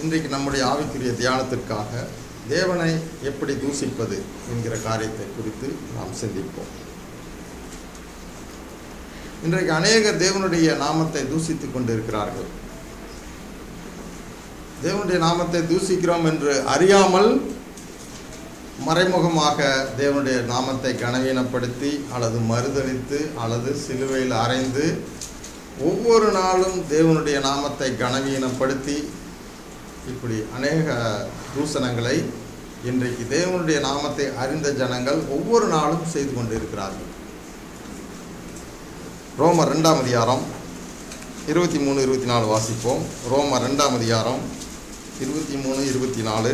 இன்றைக்கு நம்முடைய ஆவிக்குரிய தியானத்திற்காக தேவனை எப்படி தூசிப்பது என்கிற காரியத்தை குறித்து நாம் சிந்திப்போம் இன்றைக்கு அநேகர் தேவனுடைய நாமத்தை தூசித்துக் கொண்டிருக்கிறார்கள் தேவனுடைய நாமத்தை தூசிக்கிறோம் என்று அறியாமல் மறைமுகமாக தேவனுடைய நாமத்தை கனவீனப்படுத்தி அல்லது மறுதளித்து அல்லது சிலுவையில் அறைந்து ஒவ்வொரு நாளும் தேவனுடைய நாமத்தை கனவீனப்படுத்தி இப்படி அநேக தூசணங்களை இன்றைக்கு தேவனுடைய நாமத்தை அறிந்த ஜனங்கள் ஒவ்வொரு நாளும் செய்து கொண்டிருக்கிறார்கள் ரோமர் ரெண்டாம் அதிகாரம் இருபத்தி மூணு இருபத்தி நாலு வாசிப்போம் ரோமர் ரெண்டாம் அதிகாரம் இருபத்தி மூணு இருபத்தி நாலு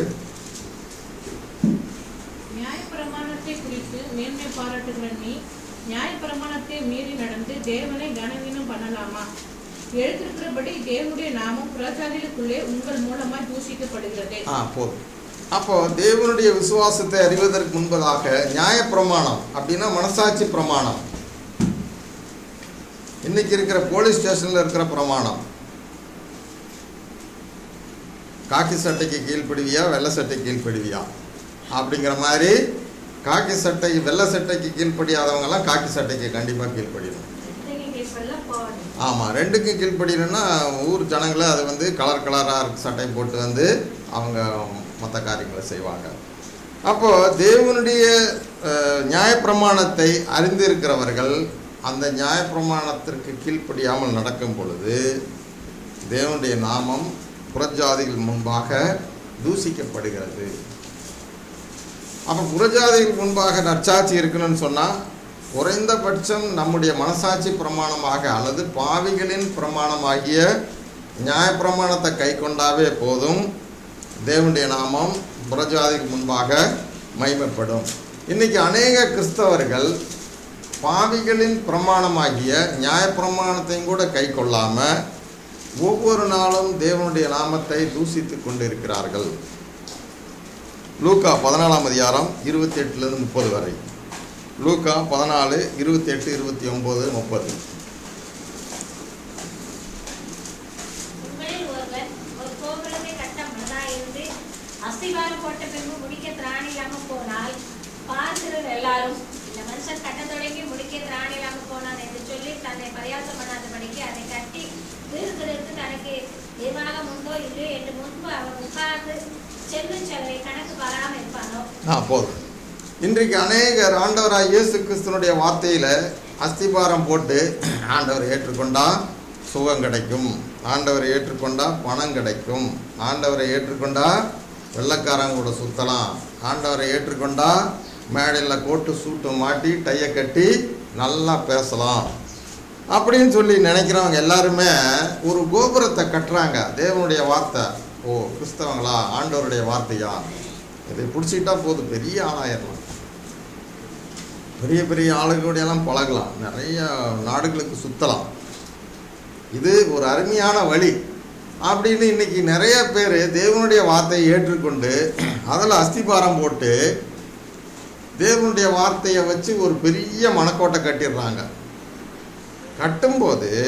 நியாயப்பிரமாணத்தை குறித்து மேன்மை பாராட்டுகிற நீ நியாயப்பிரமாணத்தை மீறி நடந்து தேவனை கனவீனம் பண்ணலாமா எழுதிருக்கிறபடி தேவனுடைய நாமம் புறஜாதிகளுக்குள்ளே உங்கள் மூலமாய் தூஷிக்கப்படுகிறது ஆ போதும் அப்போ தேவனுடைய விசுவாசத்தை அறிவதற்கு முன்பதாக நியாயப்பிரமாணம் அப்படின்னா மனசாட்சி பிரமாணம் இன்னைக்கு இருக்கிற போலீஸ் ஸ்டேஷனில் இருக்கிற பிரமாணம் காக்கி சட்டைக்கு கீழ்ப்படிவியா வெள்ளை சட்டைக்கு கீழ்ப்படிவியா அப்படிங்கிற மாதிரி காக்கி சட்டை வெள்ளை சட்டைக்கு கீழ்ப்படியாதவங்கெல்லாம் காக்கி சட்டைக்கு கண்டிப்பாக கீழ்ப்படியணும் ஆமாம் ரெண்டுக்கும் கீழ்ப்படியணும்னா ஊர் ஜனங்களை அது வந்து கலர் கலராக சட்டை போட்டு வந்து அவங்க மற்ற காரியங்களை செய்வாங்க அப்போது தேவனுடைய அஹ், நியாயப்பிரமாணத்தை அறிந்திருக்கிறவர்கள் அந்த நியாயப்பிரமாணத்திற்கு கீழ்ப்படியாமல் நடக்கும் பொழுது தேவனுடைய நாமம் புறஜாதிகள் முன்பாக தூசிக்கப்படுகிறது அப்போ புறஜாதிகள் முன்பாக நற்சாட்சி இருக்கணும்னு சொன்னால் குறைந்தபட்சம் நம்முடைய மனசாட்சி பிரமாணமாக அல்லது பாவிகளின் பிரமாணமாகிய நியாயப்பிரமாணத்தை கை கொண்டாவே போதும் தேவனுடைய நாமம் புறஜாதிக்கு முன்பாக மைமைப்படும் இன்னைக்கு அநேக கிறிஸ்தவர்கள் பாவிகளின் பிரமாணமாகிய நியாயப்பிரமாணத்தையும் கூட கை கொள்ளாமல் ஒவ்வொரு நாளும் தேவனுடைய நாமத்தை தூசித்து கொண்டிருக்கிறார்கள் லூக்கா பதினாலாம் அதிகாரம் இருபத்தி எட்டுலேருந்து முப்பது வரை லூக்கா பதினாலு இருபத்தி எட்டு இருபத்தி ஒம்பது முப்பது உங்களில் ஒருவர் ஒரு கோபுரத்தை கட்ட மனதாயிருந்து அஸ்திவாரம் போட்ட பின்பு முடிக்க திராணி இல்லாம போனால் பார்க்கிறவர் எல்லாரும் இந்த மனுஷன் கட்ட தொடங்கி முடிக்க திராணி இல்லாம போனான் என்று சொல்லி தன்னை பரியாசம் பண்ணாதபடிக்கு அதை கட்டி வீடுகளுக்கு தனக்கு நிர்வாகம் உண்டோ இல்லையோ என்று முன்பு அவன் உட்கார்ந்து செல்லும் செலவை கணக்கு பாராமல் இருப்பானோ ஆ போதும் இன்றைக்கு அநேகர் ஆண்டவராக இயேசு கிறிஸ்துனுடைய வார்த்தையில் அஸ்திபாரம் போட்டு ஆண்டவர் ஏற்றுக்கொண்டா சுகம் கிடைக்கும் ஆண்டவரை ஏற்றுக்கொண்டா பணம் கிடைக்கும் ஆண்டவரை ஏற்றுக்கொண்டா வெள்ளைக்காரங்க கூட சுற்றலாம் ஆண்டவரை ஏற்றுக்கொண்டா மேடையில் கோட்டு சூட்டு மாட்டி டையை கட்டி நல்லா பேசலாம் அப்படின்னு சொல்லி நினைக்கிறவங்க எல்லாருமே ஒரு கோபுரத்தை கட்டுறாங்க தேவனுடைய வார்த்தை ஓ கிறிஸ்தவங்களா ஆண்டவருடைய வார்த்தையா இதை பிடிச்சிக்கிட்டா போதும் பெரிய ஆளாயிரலாம் பெரிய பெரிய ஆளுகளோடையெல்லாம் பழகலாம் நிறைய நாடுகளுக்கு சுற்றலாம் இது ஒரு அருமையான வழி அப்படின்னு இன்னைக்கு நிறைய பேர் தேவனுடைய வார்த்தையை ஏற்றுக்கொண்டு அதில் அஸ்திபாரம் போட்டு தேவனுடைய வார்த்தையை வச்சு ஒரு பெரிய மனக்கோட்டை கட்டிடுறாங்க கட்டும்போது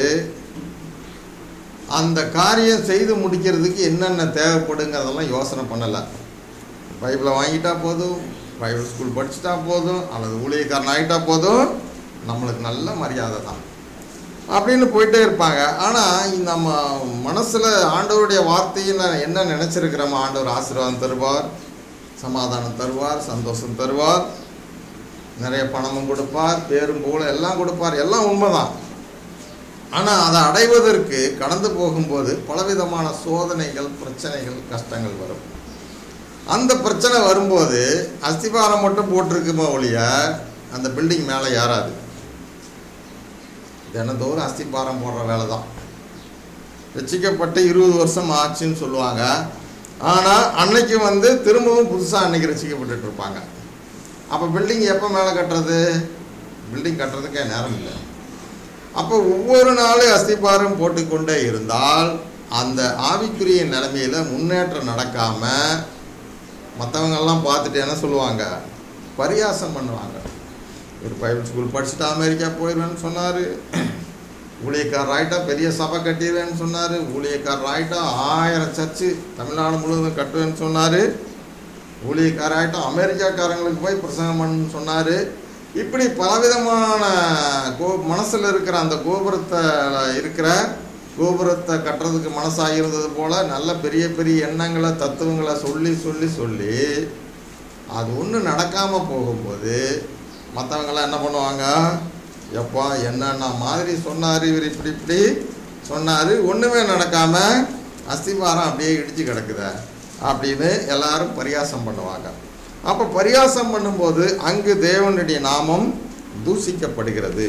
அந்த காரியம் செய்து முடிக்கிறதுக்கு என்னென்ன தேவைப்படுங்கிறதெல்லாம் யோசனை பண்ணலை பைபிளை வாங்கிட்டா போதும் பைபிள் ஸ்கூல் படிச்சுட்டா போதும் அல்லது ஊழியக்காரன் ஆகிட்டா போதும் நம்மளுக்கு நல்ல மரியாதை தான் அப்படின்னு போயிட்டே இருப்பாங்க ஆனால் நம்ம மனசில் ஆண்டவருடைய வார்த்தையில் என்ன நினச்சிருக்கிறோமோ ஆண்டவர் ஆசீர்வாதம் தருவார் சமாதானம் தருவார் சந்தோஷம் தருவார் நிறைய பணமும் கொடுப்பார் பேரும் புகழும் எல்லாம் கொடுப்பார் எல்லாம் உண்மைதான் ஆனால் அதை அடைவதற்கு கடந்து போகும்போது பலவிதமான சோதனைகள் பிரச்சனைகள் கஷ்டங்கள் வரும் அந்த பிரச்சனை வரும்போது அஸ்திபாரம் மட்டும் போட்டிருக்குமோ ஒழிய அந்த பில்டிங் மேலே ஏறாது தினந்தோறும் அஸ்திபாரம் போடுற வேலை தான் ரசிக்கப்பட்டு இருபது வருஷம் ஆச்சுன்னு சொல்லுவாங்க ஆனால் அன்னைக்கு வந்து திரும்பவும் புதுசாக அன்னைக்கு ரசிக்கப்பட்டுட்டு இருப்பாங்க அப்போ பில்டிங் எப்போ மேலே கட்டுறது பில்டிங் கட்டுறதுக்கே நேரம் இல்லை அப்போ ஒவ்வொரு நாளும் அஸ்திபாரம் போட்டுக்கொண்டே இருந்தால் அந்த ஆவிக்குரிய நிலைமையில் முன்னேற்றம் நடக்காமல் மற்றவங்கெல்லாம் பார்த்துட்டு என்ன சொல்லுவாங்க பரியாசம் பண்ணுவாங்க ஒரு பைபிள் ஸ்கூல் படிச்சுட்டு அமெரிக்கா போயிடுவேன்னு சொன்னார் ஊழியக்காரர் ஆயிட்டா பெரிய சபை கட்டிடுவேன்னு சொன்னார் ஊழியக்காரர் ஆயிட்டா ஆயிரம் சர்ச்சு தமிழ்நாடு முழுவதும் கட்டுவேன்னு சொன்னார் ஊழியக்காரர் ஆயிட்டா அமெரிக்காக்காரங்களுக்கு போய் பிரசங்கம் பண்ணணும்னு சொன்னார் இப்படி பலவிதமான கோ மனசில் இருக்கிற அந்த கோபுரத்தில் இருக்கிற கோபுரத்தை கட்டுறதுக்கு மனசாக இருந்தது போல் நல்ல பெரிய பெரிய எண்ணங்களை தத்துவங்களை சொல்லி சொல்லி சொல்லி அது ஒன்றும் நடக்காமல் போகும்போது மற்றவங்களாம் என்ன பண்ணுவாங்க எப்பா என்னென்ன மாதிரி சொன்னார் இவர் இப்படி இப்படி சொன்னார் ஒன்றுமே நடக்காமல் அஸ்திபாரம் அப்படியே இடிச்சு கிடக்குதே அப்படின்னு எல்லாரும் பரியாசம் பண்ணுவாங்க அப்போ பரியாசம் பண்ணும்போது அங்கு தேவனுடைய நாமம் தூசிக்கப்படுகிறது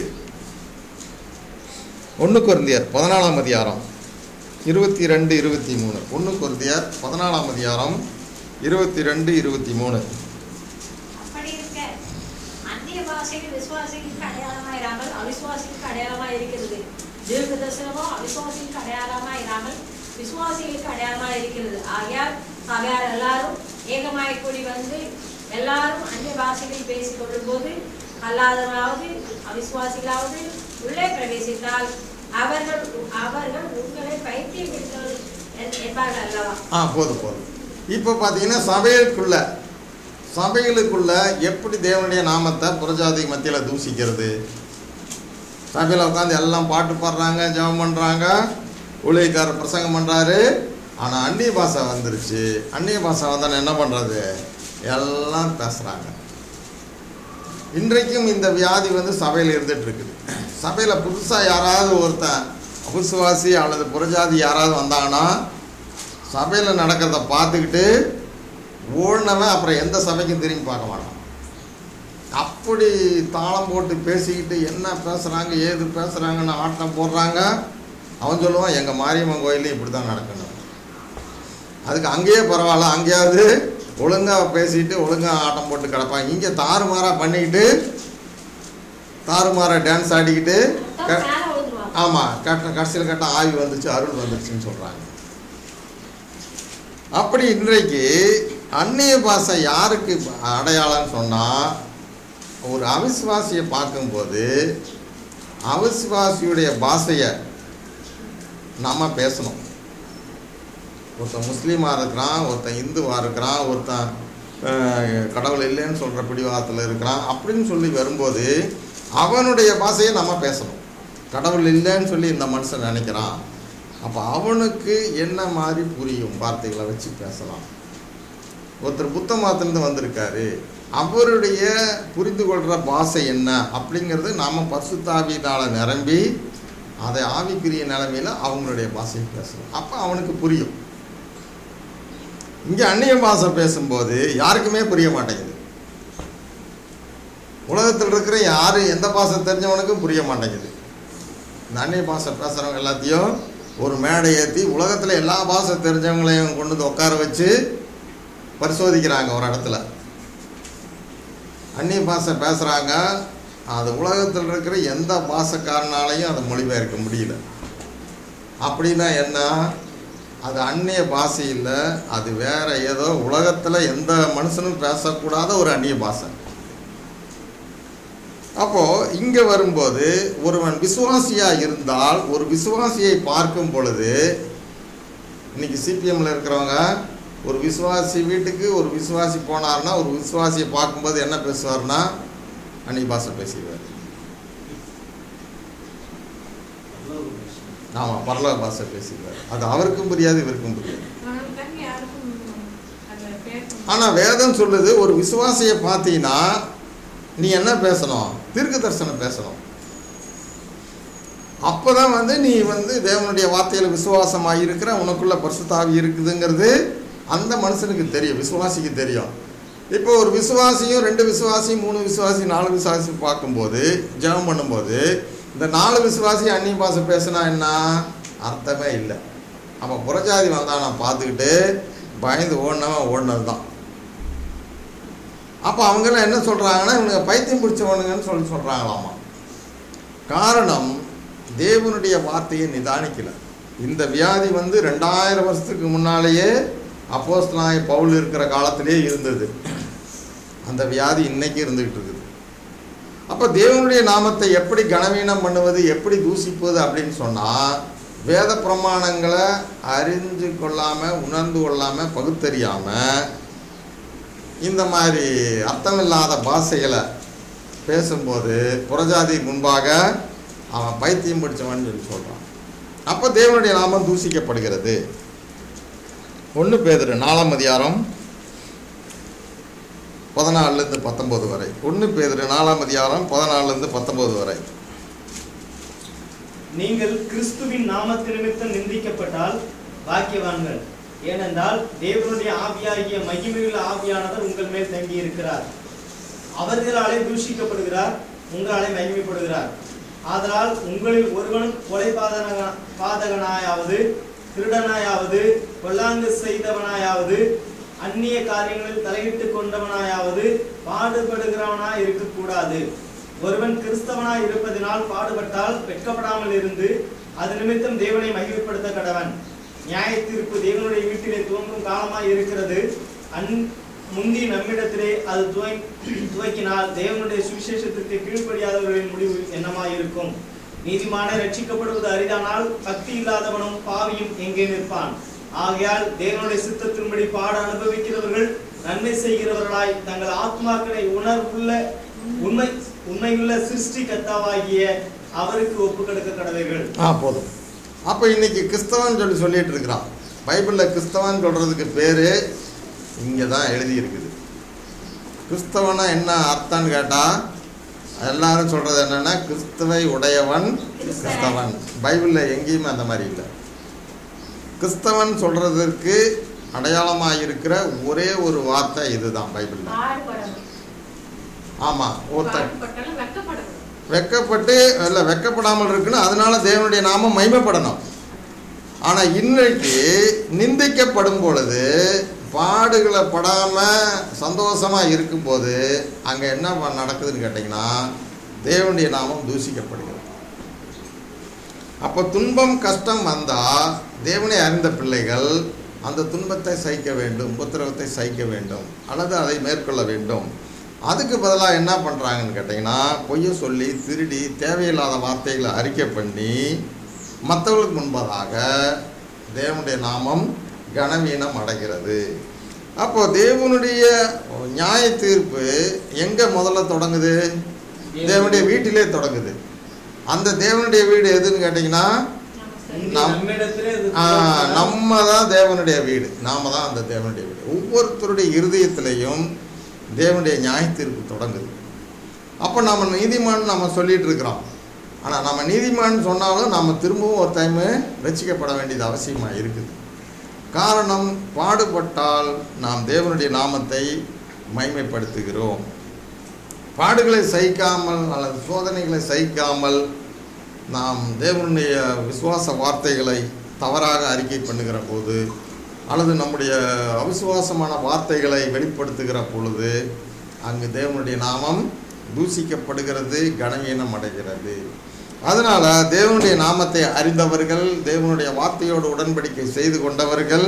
ஒன்று குருந்தியர் பதினாலாம் அதிகாரம் இருபத்தி ரெண்டு இருபத்தி மூணு ஒன்று குருந்தியர் பதினாலாம் அதிகாரம் இருபத்தி ரெண்டு இருபத்தி மூணு அப்படி இருக்க அந்நிய பாஷையில் விசுவாசிகளுக்கு அடையாளமாயிராமல் அவிசுவாசிகளுக்கு அடையாளமாய் இருக்கிறது தீர்க்க தரிசனமோ அவிசுவாசிகளுக்கு அடையாளமாய் இராமல் விசுவாசிகளுக்கு அடையாளமாய் இருக்கிறது ஆகையால் சபையார் எல்லாரும் ஏகமாய் கூடி வந்து எல்லாரும் அந்நிய பாஷைகளில் பேசிக் கொள்ளும்போது அல்லாதவராவது அவிசுவாசிகளாவது உள்ளே பிரவேசித்தால் அவர்கள் அவர்கள் உங்களை பைத்தியம் பிடித்தவர்கள் என்- என்பார்கள் அல்லவா ஆ போதும் போதும் இப்போ பார்த்தீங்கன்னா சபைகளுக்குள்ள சபைகளுக்குள்ள எப்படி தேவனுடைய நாமத்தை புறஜாதி மத்தியில் தூசிக்கிறது சபையில் உட்காந்து எல்லாம் பாட்டு பாடுறாங்க ஜெபம் பண்ணுறாங்க ஊழியக்காரர் பிரசங்கம் பண்ணுறாரு ஆனால் அந்நிய பாஷை வந்துருச்சு அந்நிய பாஷை வந்தால் என்ன பண்ணுறது எல்லாம் பேசுகிறாங்க இன்றைக்கும் இந்த வியாதி வந்து சபையில் இருந்துட்டு இருக்குது சபையில் புதுசாக யாராவது ஒருத்தன் அவிசுவாசி அல்லது புறஜாதி யாராவது வந்தாங்கன்னா சபையில் நடக்கிறத பார்த்துக்கிட்டு ஓடினவன் அப்புறம் எந்த சபைக்கும் திரும்பி பார்க்க மாட்டான் அப்படி தாளம் போட்டு பேசிக்கிட்டு என்ன பேசுகிறாங்க ஏது பேசுகிறாங்கன்னு ஆட்டம் போடுறாங்க அவன் சொல்லுவான் எங்கள் மாரியம்மன் கோயிலையும் இப்படி தான் நடக்கணும் அதுக்கு அங்கேயே பரவாயில்ல அங்கேயாவது ஒழுங்காக பேசிட்டு ஒழுங்காக ஆட்டம் போட்டு கிடப்பாங்க இங்கே தாறுமாறாக பண்ணிக்கிட்டு தாறுமாறாக டான்ஸ் ஆடிக்கிட்டு க மேல விழுந்துருவாங்க ஆமாம் கட்ட கடைசியில் கட்ட ஆய்வு வந்துச்சு அருள் வந்துருச்சுன்னு சொல்கிறாங்க அப்படி இன்றைக்கு அந்நிய பாஷை யாருக்கு அடையாளம்னு சொன்னால் ஒரு அவிசுவாசியை பார்க்கும்போது அவிசுவாசியுடைய பாஷையை நம்ம பேசணும் ஒருத்தன் முஸ்லீமாக இருக்கிறான் ஒருத்தன் இந்துவாக இருக்கிறான் ஒருத்தன் அஹ், கடவுள் இல்லைன்னு சொல்கிற பிடிவாதத்தில் இருக்கிறான் அப்படின்னு சொல்லி வரும்போது அவனுடைய பாஷையை நம்ம பேசணும் கடவுள் இல்லைன்னு சொல்லி இந்த மனுஷன் நினைக்கிறான் அப்போ அவனுக்கு என்ன மாதிரி புரியும் வார்த்தைகளை வச்சு பேசலாம் ஒருத்தர் புத்த மதத்துலேருந்து வந்திருக்காரு அவருடைய புரிந்து கொள்கிற பாஷை என்ன அப்படிங்கிறது நாம் பசுத்தாவினால் நிரம்பி அதை ஆவிக்குரிய நிலைமையில் அவங்களுடைய பாஷையை பேசணும் அப்போ அவனுக்கு புரியும் இங்கே அந்நிய பாஷை பேசும்போது யாருக்குமே புரிய மாட்டேங்குது உலகத்தில் இருக்கிற யார் எந்த பாஷை தெரிஞ்சவனுக்கும் புரிய மாட்டேங்குது இந்த அந்நிய பாஷை பேசுகிறவங்க எல்லாத்தையும் ஒரு மேடை ஏற்றி உலகத்தில் எல்லா பாஷை தெரிஞ்சவங்களையும் கொண்டு வந்து உட்கார வச்சு பரிசோதிக்கிறாங்க ஒரு இடத்துல அந்நிய பாஷை பேசுகிறாங்க அது உலகத்தில் இருக்கிற எந்த பாஷைக்காரனாலையும் அதை மொழிபெயர்க்க முடியல அப்படின்னா என்ன அது அந்நிய பாஷை இல்லை அது வேற ஏதோ உலகத்தில் எந்த மனுஷனும் பேசக்கூடாத ஒரு அந்நிய பாஷை அப்போ இங்கே வரும்போது ஒருவன் விசுவாசியாக இருந்தால் ஒரு விசுவாசியை பார்க்கும் பொழுது இன்னைக்கு சிபிஎம்ல இருக்கிறவங்க ஒரு விசுவாசி வீட்டுக்கு ஒரு விசுவாசி போனார்னா ஒரு விசுவாசியை பார்க்கும்போது என்ன பேசுவார்னா அந்நிய பாஷை பேசிடுவார் ஆமாம் பரலோக பாஷை பேசிடுவார் அது அவருக்கும் புரியாது இவருக்கும் புரியாது ஆனால் தண்ணி யாருக்கும் அதை பேச ஆனால் வேதம் சொல்லுது ஒரு விசுவாசியை பார்த்தீங்கன்னா நீ என்ன பேசணும் தீர்க்க தரிசனம் பேசணும் அப்போ தான் வந்து நீ வந்து தேவனுடைய வார்த்தையில் விசுவாசமாக இருக்கிற உனக்குள்ள பரிசுத்தாவி இருக்குதுங்கிறது அந்த மனுஷனுக்கு தெரியும் விசுவாசிக்கு தெரியும் இப்போ ஒரு விசுவாசியும் ரெண்டு விசுவாசியும் மூணு விசுவாசி நாலு விசுவாசி பார்க்கும்போது ஜெபம் பண்ணும்போது இந்த நாலு விசுவாசி அந்நிய பாஷை பேசுனா என்ன அர்த்தமே இல்லை அப்போ புறஜாதி வந்தா நான் பார்த்துக்கிட்டு பயந்து ஓடினவன் ஓடினது தான் அப்போ அவங்கெல்லாம் என்ன சொல்கிறாங்கன்னா இவனுங்க பைத்தியம் பிடிச்சவனுங்கன்னு சொல்லி சொல்கிறாங்களாமா காரணம் தேவனுடைய வார்த்தையை நிதானிக்கல இந்த வியாதி வந்து ரெண்டாயிரம் வருஷத்துக்கு முன்னாலேயே அப்போஸ்தலனாகிய பவுல் இருக்கிற காலத்திலே இருந்தது அந்த வியாதி இன்னைக்கு இருந்துகிட்டு இருக்குது அப்போ தேவனுடைய நாமத்தை எப்படி கனவீனம் பண்ணுவது எப்படி தூசிப்பது அப்படின்னு சொன்னால் வேத பிரமாணங்களை அறிந்து கொள்ளாமல் உணர்ந்து கொள்ளாமல் பகுத்தறியாமல் இந்த மாதிரி அர்த்தமில்லாத பாஷைகளை பேசும்போது புறஜாதி முன்பாக அவன் பைத்தியம் பிடிச்சவன் சொல்லி சொல்கிறான் அப்போ தேவனுடைய நாமம் தூசிக்கப்படுகிறது ஒன்று பேதுரு நாலாம் அதிகாரம் பதினாலுலேருந்து பத்தொம்போது வரை ஒன்று பேதுரு நாலாம் அதிகாரம் பதினாலுலேருந்து பத்தொம்போது வரை நீங்கள் கிறிஸ்துவின் நாமத்து நிமித்தம் நிந்திக்கப்பட்டால் பாக்கியவான்கள் ஏனென்றால் தேவனுடைய ஆவியாகிய மகிமையுள்ள ஆவியானவர் உங்கள் மேல் தங்கி இருக்கிறார் அவர்களாலே தூஷிக்கப்படுகிறார் உங்களாலே மகிமைப்படுகிறார் ஆதலால் உங்களில் ஒருவனும் கொலை பாதக பாதகனாயாவது திருடனாயாவது கொல்லாங்கு செய்தவனாயாவது அந்நிய காரியங்களில் தலையிட்டு கொண்டவனாயாவது பாடுபடுகிறவனாய் இருக்கக்கூடாது ஒருவன் கிறிஸ்தவனாய் இருப்பதினால் பாடுபட்டால் வெட்கப்படாமல் இருந்து அது நிமித்தம் தேவனை மகிழ்ப்படுத்த கடவன் நியாய தீர்ப்பு தேவனுடைய வீட்டிலே துவங்கும் காலமாய் இருக்கிறது அன் முந்தி நம்மிடத்திலே அது துவங் துவக்கினால் தேவனுடைய சுவிசேஷத்திற்கு கீழ்ப்படியாதவர்களின் முடிவு என்னமாய் இருக்கும் நீதிமானை ரட்சிக்கப்படுவது அரிதானால் பக்தி இல்லாதவனும் பாவியும் எங்கே நிற்பான் ஆகையால் தேவனுடைய சித்தத்தின்படி பாட அனுபவிக்கிறவர்கள் நன்மை செய்கிறவர்களாய் தங்கள் ஆத்மாக்களை உணர்வுள்ள உண்மை உண்மையுள்ள சிருஷ்டி கத்தாவாகிய அவருக்கு ஒப்புக்கொடுக்க கடவைகள் ஆ போதும் அப்போ இன்னைக்கு கிறிஸ்தவன் சொல்லி சொல்லிட்டு இருக்கிறான் பைபிளில் கிறிஸ்தவன் சொல்கிறதுக்கு பேர் இங்கே தான் எழுதியிருக்குது கிறிஸ்தவனா என்ன அர்த்தம்னு கேட்டால் எல்லாரும் சொல்கிறது என்னென்னா கிறிஸ்துவை உடையவன் கிறிஸ்தவன் பைபிளில் எங்கேயுமே அந்த மாதிரி இல்லை கிறிஸ்தவன் சொல்கிறதுக்கு அடையாளமாக இருக்கிற ஒரே ஒரு வார்த்தை இதுதான் பைபிளில் பாடுபடணும் ஆமாம் ஒருத்தன் பாடுபட்டாலும் வெட்கப்படணும் வெக்கப்பட்டு இல்லை வெக்கப்படாமல் இருக்குன்னு அதனால தேவனுடைய நாமம் மகிமைப்படணும் ஆனால் இன்னைக்கு நிந்திக்கப்படும் பொழுது பாடுகளை படாமல் சந்தோஷமாக இருக்கும்போது அங்கே என்ன ப- நடக்குதுன்னு கேட்டிங்கன்னா தேவனுடைய நாமம் தூஷிக்கப்படுகிறது அப்போ துன்பம் கஷ்டம் வந்தால் தேவனை அறிந்த பிள்ளைகள் அந்த துன்பத்தை சகிக்க வேண்டும் உபத்திரவத்தை சகிக்க வேண்டும் அல்லது அதை மேற்கொள்ள வேண்டும் அதுக்கு பதிலாக என்ன பண்ணுறாங்கன்னு கேட்டிங்கன்னா பொய்யை சொல்லி திருடி தேவையில்லாத வார்த்தைகளை அறிக்கை பண்ணி மற்றவர்களுக்கு முன்பதாக தேவனுடைய நாமம் கனவீனம் அடைகிறது அப்போ தேவனுடைய நியாய தீர்ப்பு எங்கே முதல்ல தொடங்குது தேவனுடைய வீட்டிலே தொடங்குது அந்த தேவனுடைய வீடு எதுன்னு கேட்டிங்கன்னா முந்தி நாம்- நம்மிடத்திலே அது ஆ, துவக்கினால் நம்ம தான் தேவனுடைய வீடு நாம தான் அந்த தேவனுடைய வீடு ஒவ்வொருத்தருடைய இருதயத்திலையும் தேவனுடைய நியாய தீர்ப்பு தொடங்குது அப்போ நம்ம நீதிமான் நம்ம சொல்லிட்டு இருக்கிறோம் ஆனால் நம்ம நீதிமான் சொன்னாலும் நம்ம திரும்பவும் ஒரு டைமு ரசிக்கப்பட வேண்டியது அவசியமாக இருக்குது காரணம் பாடுபட்டால் நாம் தேவனுடைய நாமத்தை மைமைப்படுத்துகிறோம் பாடுகளை சகிக்காமல் அல்லது சோதனைகளை சகிக்காமல் நாம் தேவனுடைய விசுவாச வார்த்தைகளை தவறாக அறிக்கை பண்ணுகிற போது அல்லது நம்முடைய அவிசுவாசமான வார்த்தைகளை வெளிப்படுத்துகிற பொழுது அங்கு தேவனுடைய நாமம் தூசிக்கப்படுகிறது கனவீனம் அடைகிறது அதனால் தேவனுடைய நாமத்தை அறிந்தவர்கள் தேவனுடைய வார்த்தையோடு உடன்படிக்கை செய்து கொண்டவர்கள்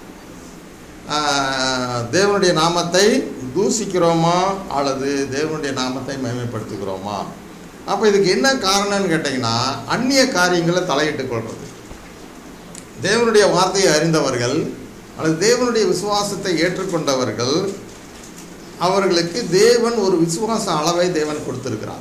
ஆஹ், தேவனுடைய நாமத்தை தூசிக்கிறோமா அல்லது தேவனுடைய நாமத்தை மகிமைப்படுத்துகிறோமா அப்போ இதுக்கு என்ன காரணம்னு கேட்டிங்கன்னா அந்நிய காரியங்களை தலையிட்டுக் கொள்வது தேவனுடைய வார்த்தையை அறிந்தவர்கள் அல்லது தேவனுடைய விசுவாசத்தை ஏற்றுக்கொண்டவர்கள் அவர்களுக்கு தேவன் ஒரு விசுவாச அளவை தேவன் கொடுத்திருக்கிறார்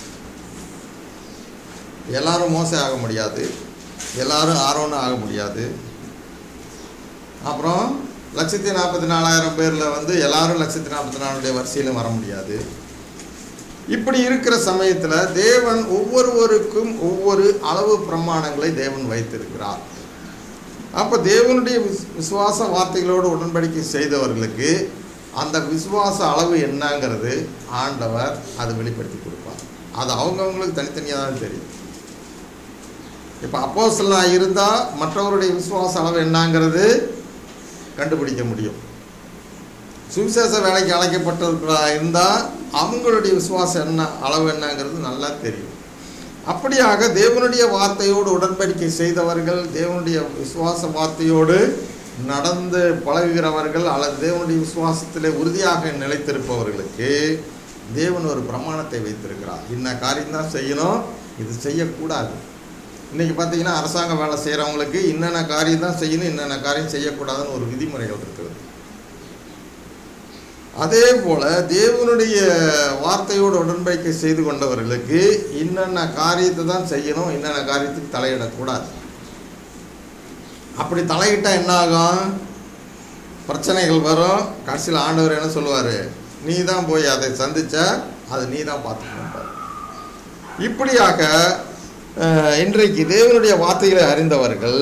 எல்லாரும் மோசம் ஆக முடியாது எல்லாரும் ஆரோன்னு ஆக முடியாது அப்புறம் லட்சத்தி நாற்பத்தி நாலாயிரம் பேரில் வந்து எல்லாரும் லட்சத்தி நாற்பத்தி நாலுடைய வரிசையிலும் வர முடியாது இப்படி இருக்கிற சமயத்தில் தேவன் ஒவ்வொருவருக்கும் ஒவ்வொரு அளவு பிரமாணங்களை தேவன் வைத்திருக்கிறார் அப்போ தேவனுடைய விஸ் விசுவாச வார்த்தைகளோடு உடன்படிக்கை செய்தவர்களுக்கு அந்த விசுவாச அளவு என்னங்கிறது ஆண்டவர் அது வெளிப்படுத்தி கொடுப்பார் அது அவங்கவங்களுக்கு தனித்தனியாக தான் தெரியும் இப்போ அப்போஸ்தலனாக இருந்தால் மற்றவருடைய விசுவாச அளவு என்னங்கிறது கண்டுபிடிக்க முடியும் சுவிசேஷ வேலைக்கு அழைக்கப்பட்டிருக்கிறா இருந்தால் அவங்களுடைய விசுவாசம் என்ன அளவு என்னங்கிறது நல்லா தெரியும் அப்படியாக தேவனுடைய வார்த்தையோடு உடன்படிக்கை செய்தவர்கள் தேவனுடைய விசுவாச வார்த்தையோடு நடந்து பழகுகிறவர்கள் அல்லது தேவனுடைய விசுவாசத்திலே உறுதியாக நிலைத்திருப்பவர்களுக்கு தேவன் ஒரு பிரமாணத்தை வைத்திருக்கிறார் இன்ன காரியம் தான் செய்யணும் இது செய்யக்கூடாது இன்றைக்கி பார்த்தீங்கன்னா அரசாங்க வேலை செய்கிறவங்களுக்கு இன்னென்ன காரியம் தான் செய்யணும் இன்னென்ன காரியம் செய்யக்கூடாதுன்னு ஒரு விதிமுறைகள் இருக்கிறது அதே போல தேவனுடைய வார்த்தையோடு உடன்படிக்கை செய்து கொண்டவர்களுக்கு இன்னென்ன காரியத்தை தான் செய்யணும் இன்னென்ன காரியத்துக்கு தலையிடக்கூடாது அப்படி தலையிட்டா என்ன ஆகும் பிரச்சனைகள் வரும் கடைசியில் ஆண்டவர் என்ன சொல்லுவார் நீ தான் போய் அதை சந்திச்ச அதை நீ தான் பார்த்துக்கணும் இப்படியாக அஹ், இன்றைக்கு தேவனுடைய வார்த்தைகளை அறிந்தவர்கள்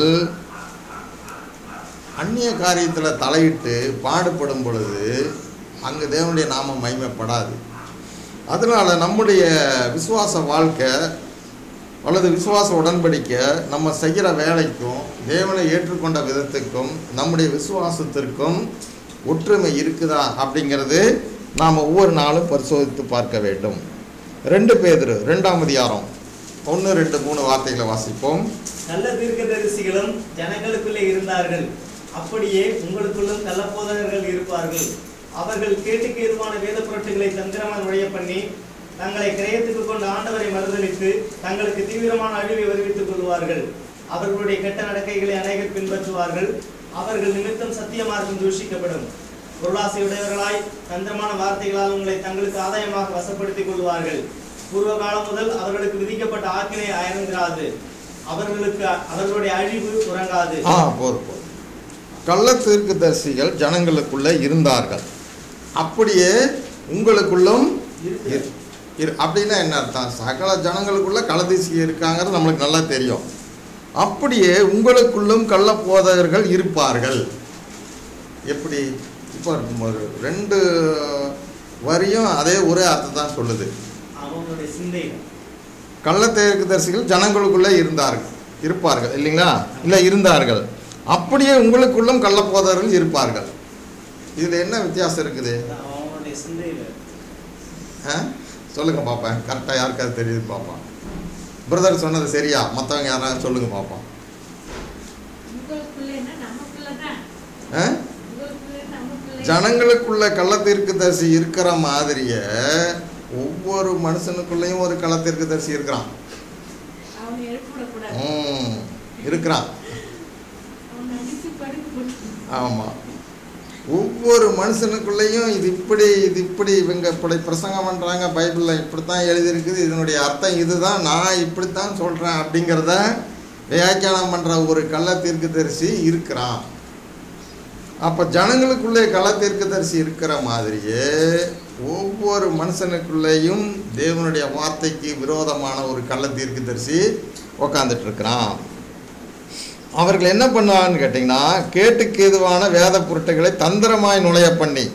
அந்நிய காரியத்தில் தலையிட்டு பாடுபடும் பொழுது அங்கு தேவனுடைய நாமம் மகிமைப்படாது அதனால் நம்முடைய விசுவாச வாழ்க்கை அல்லது விசுவாச உடன்படிக்கை நம்ம செய்கிற வேலைக்கும் தேவனை ஏற்றுக்கொண்ட விதத்துக்கும் நம்முடைய விசுவாசத்திற்கும் ஒற்றுமை இருக்குதா அப்படிங்கிறது நாம் ஒவ்வொரு நாளும் பரிசோதித்து பார்க்க வேண்டும் ரெண்டு பேதர் ரெண்டாம் அதிகாரம் ஒன்று ரெண்டு மூணு வார்த்தைகளை வாசிப்போம் நல்ல தீர்க்கதரிசிகளும் ஜனங்களுக்குள்ளே இருந்தார்கள் அப்படியே உங்களுக்குள்ளும் கள்ளப்போதகர்கள் இருப்பார்கள் அவர்கள் கேட்டுக்கு எதுவான வேத புரட்டுகளை தந்திரமாக நுழைய பண்ணி தங்களை கிரயத்துக்கு கொண்டு ஆண்டவரை மறுதலித்து தங்களுக்கு தீவிரமான அழிவை வருவித்துக் கொள்வார்கள் அவர்களுடைய கெட்ட நடக்கைகளை அநேகர் பின்பற்றுவார்கள் அவர்கள் நிமித்தம் சத்திய மார்க்கம் தூஷிக்கப்படும் பொருளாசையுடையவர்களாய் தந்திரமான வார்த்தைகளால் உங்களை தங்களுக்கு ஆதாயமாக வசப்படுத்திக் கொள்வார்கள் பூர்வ காலம் முதல் அவர்களுக்கு விதிக்கப்பட்ட ஆக்கினை அயர்ந்திராது அவர்களுக்கு அவர்களுடைய அழிவு உறங்காது ஆ போதும் போதும் கள்ள தீர்க்கதரிசிகள் ஜனங்களுக்குள்ளே இருந்தார்கள் அப்படியே உங்களுக்குள்ளும் இரு- இரு- அப்படின்னா என்ன அர்த்தம் சகல ஜனங்களுக்குள்ள கள்ளதீசி இருக்காங்கிறது நம்மளுக்கு நல்லா தெரியும் அப்படியே உங்களுக்குள்ளும் கள்ள போதகர்கள் இருப்பார்கள் எப்படி இப்போ ஒரு ரெண்டு வரியும் அதே ஒரே அர்த்தம் தான் சொல்லுது அவங்களுடைய சிந்தைகள் கள்ள தீர்க்கதரிசிகள் ஜனங்களுக்குள்ளே இருந்தார்கள் இருப்பார்கள் இல்லைங்களா இல்லை இருந்தார்கள் அப்படியே உங்களுக்குள்ளும் கள்ளப்போதர்கள் இருப்பார்கள் இதில் என்ன வித்தியாசம் இருக்குது அதான் அவங்களுடைய சிந்தைகள் ஆ சொல்லுங்க பாப்பேன் கரெக்டாக யாருக்காவது தெரியுது பாப்பா பிரதர் சொன்னது சரியா மற்றவங்க யாராவது சொல்லுங்க பாப்பா உங்களுக்குள்ளேன்னா நமக்குள்ள தான் ஆ உங்களுக்குள்ளே நமக்குள்ளே ஜனங்களுக்குள்ள கள்ளத்தீர்க்கதரிசி இருக்கிற மாதிரியே ஒவ்வொரு மனுஷனுக்குள்ளேயும் ஒரு கள்ளத்தீர்க்கதரிசி இருக்கிறான் அவனை எழுப்பிவிடக்கூடாது ம் இருக்கிறான் அவனை அடித்து படுக்க போட்டு ஆமாம் ஒவ்வொரு மனுஷனுக்குள்ளேயும் இது இப்படி இது இப்படி இவங்க இப்படி பிரசங்கம் பண்ணுறாங்க பைபிளில் இப்படித்தான் எழுதியிருக்குது இதனுடைய அர்த்தம் இதுதான் நான் இப்படித்தான் சொல்கிறேன் அப்படிங்கிறத வியாக்கியானம் பண்ணுற ஒரு கள்ள தீர்க்கதரிசி இருக்கிறான் அப்போ ஜனங்களுக்குள்ளே கள்ள தீர்க்கதரிசி இருக்கிற மாதிரியே ஒவ்வொரு மனுஷனுக்குள்ளேயும் தேவனுடைய வார்த்தைக்கு விரோதமான ஒரு கள்ள தீர்க்கதரிசி உக்காந்துட்டு இருக்கிறான் அவர்கள் என்ன பண்ணுவாங்கன்னு கேட்டிங்கன்னா கேட்டுக்கு எதுவான வேத பொருட்களை தந்திரமாய் நுழைய பண்ணி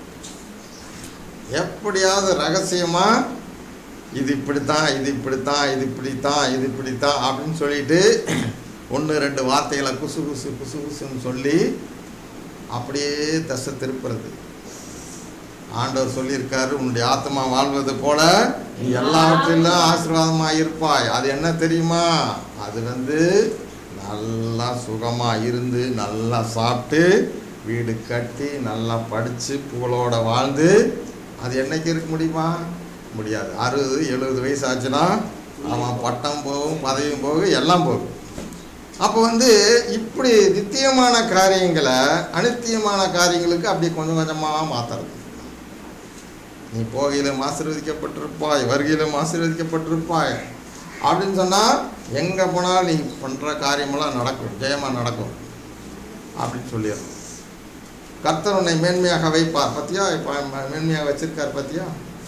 எப்படியாவது ரகசியமாக இது இப்படித்தான் இது இப்படித்தான் இது இப்படித்தான் இது இப்படித்தான் அப்படின்னு சொல்லிட்டு ஒன்று ரெண்டு வார்த்தைகளை குசு குசு குசு குசுன்னு சொல்லி அப்படியே தசை திருப்புறது ஆண்டவர் சொல்லியிருக்காரு உன்னுடைய ஆத்மா வாழ்வது போல நீ எல்லாவற்றிலும் ஆசீர்வாதமாக இருப்பாய் அது என்ன தெரியுமா அது வந்து நல்லா சுகமாக இருந்து நல்லா சாப்பிட்டு வீடு கட்டி நல்லா படித்து புகழோட வாழ்ந்து அது என்னைக்கு இருக்க முடியுமா முடியாது அறுபது எழுபது வயசு ஆச்சுன்னா அவன் பட்டம் போகும் பதவியும் போகும் எல்லாம் போகும் அப்போ வந்து இப்படி நித்தியமான காரியங்களை அனித்தியமான காரியங்களுக்கு அப்படி கொஞ்சம் கொஞ்சமாக மாற்றுறது நீ போகையிலும் ஆசீர்வதிக்கப்பட்டிருப்பாய் வருகையிலும் ஆசீர்வதிக்கப்பட்டிருப்பாய் அப்படின்னு சொன்னால் எங்கே போனாலும் நீ பண்ணுற காரியமெல்லாம் நடக்கும் ஜெயமாக நடக்கும் அப்படின்னு சொல்லிடுறோம் கர்த்தர் உன்னை மேன்மையாக வைப்பார் பத்தியா இப்போ மேன்மையாக வச்சிருக்கார் பத்தியா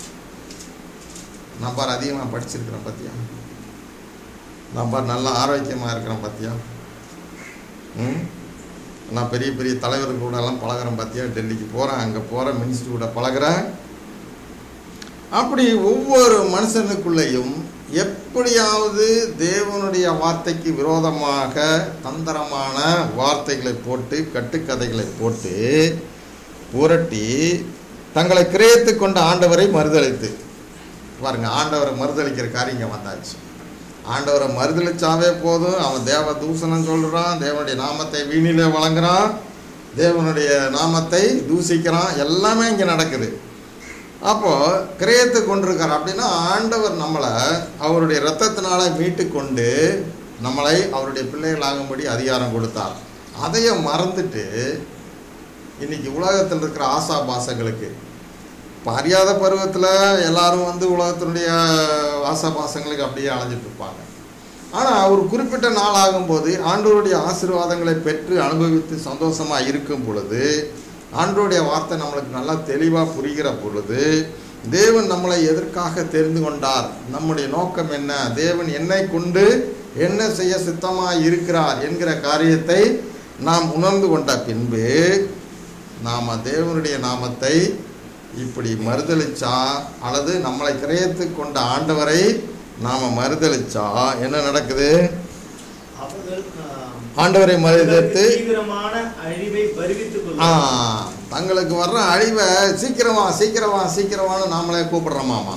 நான் பார் அதிகமாக படிச்சிருக்கிறேன் பத்தியா நான் பார் நல்லா ஆரோக்கியமாக இருக்கிறேன் பத்தியா ம் நான் பெரிய பெரிய தலைவர்கள் கூட எல்லாம் பழகுறேன் பார்த்தியா டெல்லிக்கு போகிறேன் அங்கே போகிறேன் மினிஸ்டர் கூட பழகுறேன் அப்படி ஒவ்வொரு மனுஷனுக்குள்ளேயும் எப்படியாவது தேவனுடைய வார்த்தைக்கு விரோதமாக தந்திரமான வார்த்தைகளை போட்டு கட்டுக்கதைகளை போட்டு புரட்டி தங்களை கிரயத்து கொண்ட ஆண்டவரை மறுதளித்து பாருங்க ஆண்டவரை மறுதளிக்கிற காரியம் இங்கே வந்தாச்சு ஆண்டவரை மறுதளிச்சாவே போதும் அவன் தேவ தூஷணம் சொல்கிறான் தேவனுடைய நாமத்தை வீணிலே வழங்குறான் தேவனுடைய நாமத்தை தூசிக்கிறான் எல்லாமே இங்கே நடக்குது அப்போ கிரயத்தை கொண்டிருக்கார் அப்படின்னா ஆண்டவர் நம்மளை அவருடைய இரத்தத்தினால மீட்டு கொண்டு நம்மளை அவருடைய பிள்ளைகளாகும்படி அதிகாரம் கொடுத்தார் அதையே மறந்துட்டு இன்னைக்கு உலகத்தில் இருக்கிற ஆசா பாசங்களுக்கு இப்போ அறியாத பருவத்தில் எல்லாரும் வந்து உலகத்தினுடைய ஆசா பாசங்களுக்கு அப்படியே அலைஞ்சிட்டு இருப்பாங்க ஆனால் ஒரு குறிப்பிட்ட நாள் ஆகும்போது ஆண்டவருடைய ஆசீர்வாதங்களை பெற்று அனுபவித்து சந்தோஷமாக இருக்கும் பொழுது ஆண்டவருடைய வார்த்தை நம்மளுக்கு நல்லா தெளிவாக புரிகிற பொழுது தேவன் நம்மளை எதற்காக தெரிந்து கொண்டார் நம்முடைய நோக்கம் என்ன தேவன் என்னை கொண்டு என்ன செய்ய சித்தமாக இருக்கிறார் என்கிற காரியத்தை நாம் உணர்ந்து கொண்ட பின்பு நாம் தேவனுடைய நாமத்தை இப்படி மறுதளிச்சா அல்லது நம்மளை கிரயத்து கொண்ட ஆண்டவரை நாம் மறுதளிச்சா என்ன நடக்குது அவர்கள் ஆஹ், ஆண்டவரை மறுதளித்து தீவிரமான அழிவை வருவித்துக் ஆ, கொள்ளும் தங்களுக்கு வர்ற அழிவை சீக்கிரமா சீக்கிரமா சீக்கிரமான்னு நாமளே கூப்பிடுறோமாமா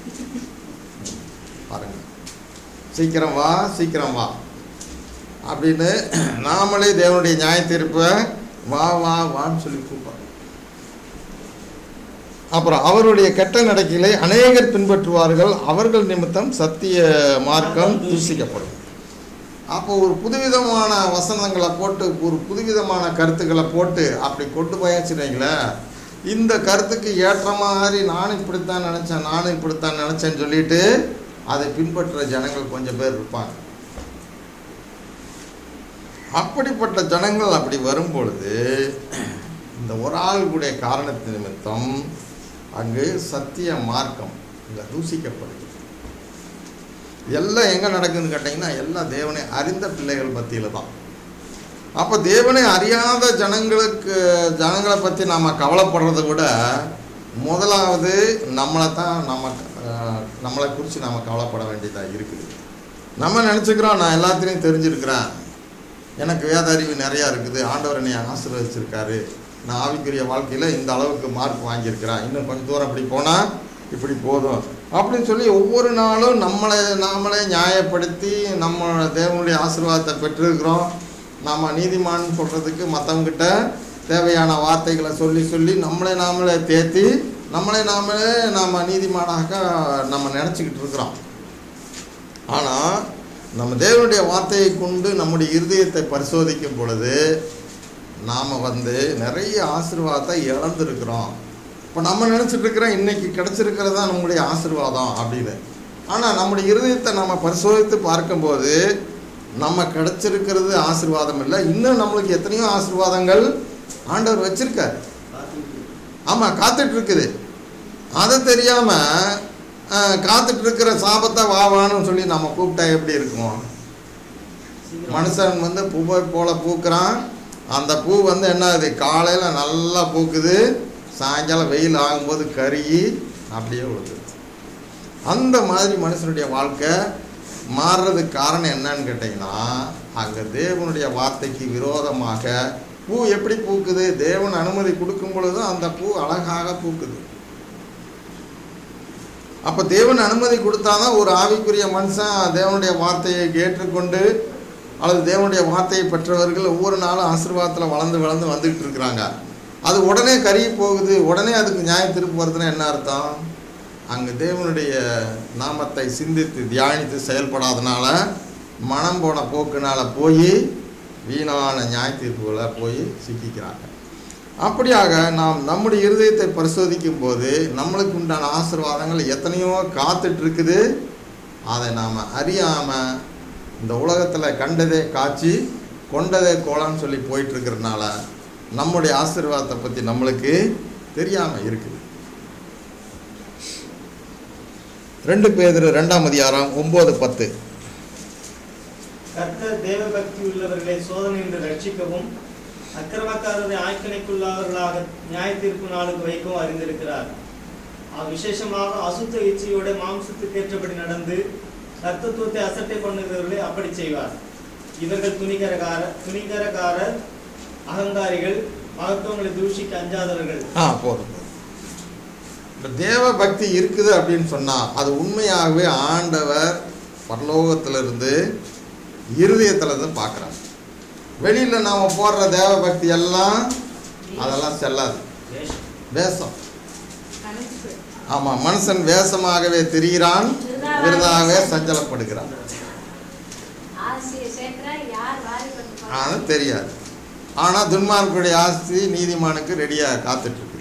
பாருங்க சீக்கிரம் வா சீக்கிரம் வா அப்படின்னு நாமளே தேவனுடைய நியாய தீர்ப்பை வா வா வான்னு சொல்லி கூப்பிடுறோம் அப்புறம் அவருடைய கெட்ட நடக்கைகளை அநேகர் பின்பற்றுவார்கள் அவர்கள் நிமித்தம் சத்திய மார்க்கம் தூசிக்கப்படும் அப்போ ஒரு புதுவிதமான வசனங்களை போட்டு ஒரு புதுவிதமான கருத்துக்களை போட்டு அப்படி கொண்டு போயாச்சுனீங்களேன் இந்த கருத்துக்கு ஏற்ற மாதிரி நானும் இப்படித்தான் நினச்சேன் நானும் இப்படித்தான் நினச்சேன்னு சொல்லிட்டு அதை பின்பற்றுற ஜனங்கள் கொஞ்சம் பேர் இருப்பாங்க அப்படிப்பட்ட ஜனங்கள் அப்படி வரும் பொழுது இந்த ஒரு ஆளுடைய காரணத்து நிமித்தம் அங்கு சத்திய மார்க்கம் இங்கே தூசிக்கப்படுது எல்லாம் எங்கே நடக்குதுன்னு கேட்டிங்கன்னா எல்லாம் தேவனை அறிந்த பிள்ளைகள் மத்தியில் தான் அப்போ தேவனை அறியாத ஜனங்களுக்கு ஜனங்களை பற்றி நாம் கவலைப்படுறத விட முதலாவது நம்மளை தான் நம்ம அஹ், நம்மளை குறித்து நாம் கவலைப்பட வேண்டியதாக இருக்குது நம்ம நினச்சிக்கிறோம் நான் எல்லாத்தையும் தெரிஞ்சிருக்கிறேன் எனக்கு வேத அறிவு நிறையா இருக்குது ஆண்டவர் என்னை ஆசீர்வதிச்சிருக்காரு நான் ஆவிக்குரிய வாழ்க்கையில் இந்த அளவுக்கு மார்க் வாங்கியிருக்கிறேன் இன்னும் கொஞ்சம் தூரம் இப்படி போனால் இப்படி போதும் அப்படின்னு சொல்லி ஒவ்வொரு நாளும் நம்மளை நாமளே நியாயப்படுத்தி நம்ம தேவனுடைய ஆசீர்வாதத்தை பெற்றிருக்கிறோம் நம்ம நீதிமான் சொல்கிறதுக்கு மற்றவங்கிட்ட தேவையான வார்த்தைகளை சொல்லி சொல்லி நம்மளை நாமளே தேத்தி நம்மளை நாமளே நாம் நீதிமானாக நம்ம நினச்சிக்கிட்டு இருக்கிறோம் ஆனால் நம்ம தேவனுடைய வார்த்தையை கொண்டு நம்முடைய இருதயத்தை பரிசோதிக்கும் பொழுது நாம் வந்து நிறைய ஆசீர்வாதத்தை இழந்திருக்கிறோம் இப்போ நம்ம நினச்சிட்டு இருக்கிறோம் இன்னைக்கு கிடச்சிருக்கிறது தான் நம்முடைய ஆசீர்வாதம் அப்படின்னு ஆனால் நம்முடைய இருதயத்தை நம்ம பரிசோதித்து பார்க்கும்போது நம்ம கிடச்சிருக்கிறது ஆசீர்வாதம் இல்லை இன்னும் நம்மளுக்கு எத்தனையோ ஆசீர்வாதங்கள் ஆண்டவர் வச்சிருக்காரு ஆமாம் காத்துட்டு இருக்குது அதை தெரியாமல் காத்துட்டு இருக்கிற சாபத்தை வா வான்னு சொல்லி நம்ம கூப்பிட்டா எப்படி இருக்கும் மனுஷன் வந்து பூவை போல பூக்கிறான் அந்த பூ வந்து என்ன ஆகுது காலையில் நல்லா பூக்குது சாயங்காலம் வெயில் ஆகும்போது கருகி அப்படியே விழுந்துருது அந்த மாதிரி மனுஷனுடைய வாழ்க்கை மாறுறதுக்கு காரணம் என்னன்னு கேட்டிங்கன்னா அங்கே தேவனுடைய வார்த்தைக்கு விரோதமாக பூ எப்படி பூக்குது தேவன் அனுமதி கொடுக்கும் பொழுது அந்த பூ அழகாக பூக்குது அப்போ தேவன் அனுமதி கொடுத்தாதான் ஒரு ஆவிக்குரிய மனுஷன் தேவனுடைய வார்த்தையை ஏற்றுக்கொண்டு அல்லது தேவனுடைய வார்த்தையை பெற்றவர்கள் ஒவ்வொரு நாளும் ஆசீர்வாதத்தில் வளர்ந்து வளர்ந்து வந்துக்கிட்டு இருக்கிறாங்க அது உடனே கருகி போகுது உடனே அதுக்கு நியாய திருப்பு வருதுன்னா என்ன அர்த்தம் அங்கே தேவனுடைய நாமத்தை சிந்தித்து தியானித்து செயல்படாதனால மனம் போன போக்குனால போய் வீணான நியாய தீர்ப்புகளை போய் சிக்கிக்கிறாங்க அப்படியாக நாம் நம்முடைய இருதயத்தை பரிசோதிக்கும் போது நம்மளுக்கு உண்டான ஆசீர்வாதங்கள் எத்தனையோ காத்துட்டு இருக்குது அதை நாம் அறியாமல் இந்த உலகத்தில் கண்டதே காட்சி கொண்டதே கோலம்னு சொல்லி போயிட்டு இருக்கிறதுனால நம்முடைய ஆசீர்வாதத்தை பற்றி நம்மளுக்கு தெரியாமல் இருக்குது ரெண்டு பேர் ரெண்டாம் அதிகாரம் ஒம்பது பத்து கர்த்தர் தேவ பக்தி உள்ளவர்களை சோதனை என்று ரட்சிக்கவும் அக்கிரமக்காரரை ஆய்க்கணைக்குள்ளாளர்களாக நியாய தீர்ப்பு நாளுக்கு வைக்கவும் அறிந்திருக்கிறார் அஹ் விசேஷமாக அசுத்த இச்சையோட மாம்சத்துக்கேற்றபடி நடந்து கர்த்தத்துவத்தை அசட்டை பண்ணுகிறவர்களை அப்படி செய்வார் இவர்கள் துணிகரகார துணிகரகாரர் அகங்காரிகள் மகத்துவங்களை தூஷிக்க அஞ்சாதவர்கள் ஆ போதும் போதும். இப்ப தேவ பக்தி இருக்குது அப்படின்னு சொன்னால் அது உண்மையாகவே ஆண்டவர் பரலோகத்திலிருந்து இருதயத்துல இருந்து பார்க்குறாங்க வெளியில் நாம் போடுற தேவ பக்தி எல்லாம் அதெல்லாம் செல்லாது வேஷம். வேஷம் கணக்கு ஆமாம் மனுஷன் வேஷமாகவே திரிகிறான் விருதாகவே சஞ்சலப்படுகிறான் ஆசியை சேர்க்கிற யார் வாரி கொண்டு அது தெரியாது ஆனால் துன்மார்க்குடைய ஆஸ்தி நீதிமானுக்கு ரெடியாக காத்துட்டு இருக்குது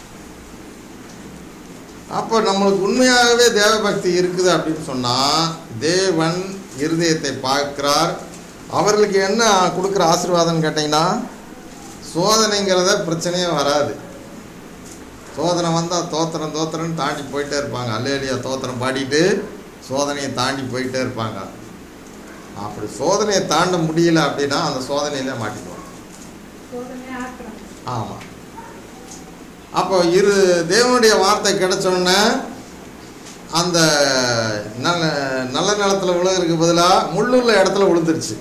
அப்போ நம்மளுக்கு உண்மையாகவே தேவபக்தி இருக்குது அப்படின்னு சொன்னால் தேவன் இருதயத்தை பார்க்கிறார் அவர்களுக்கு என்ன கொடுக்குற ஆசீர்வாதம்னு கேட்டிங்கன்னா சோதனைங்கிறத பிரச்சனையே வராது சோதனை வந்தால் தோத்திரம் தோத்திரம்னு தாண்டி போயிட்டே இருப்பாங்க அல்லேலியா தோத்திரம் பாடிட்டு சோதனையை தாண்டி போயிட்டே இருப்பாங்க அப்படி சோதனையை தாண்ட முடியல அப்படின்னா அந்த சோதனையில மாட்டிக்குவாங்க சோதனை ஆக்குறோம் ஆமாம் அப்போ இரு தேவனுடைய வார்த்தை கிடைச்சோடனே அந்த நல்ல நல்ல நிலத்துல விழுகிறதுக்கு பதிலாக முள்ளுள்ள இடத்துல விழுந்துருச்சு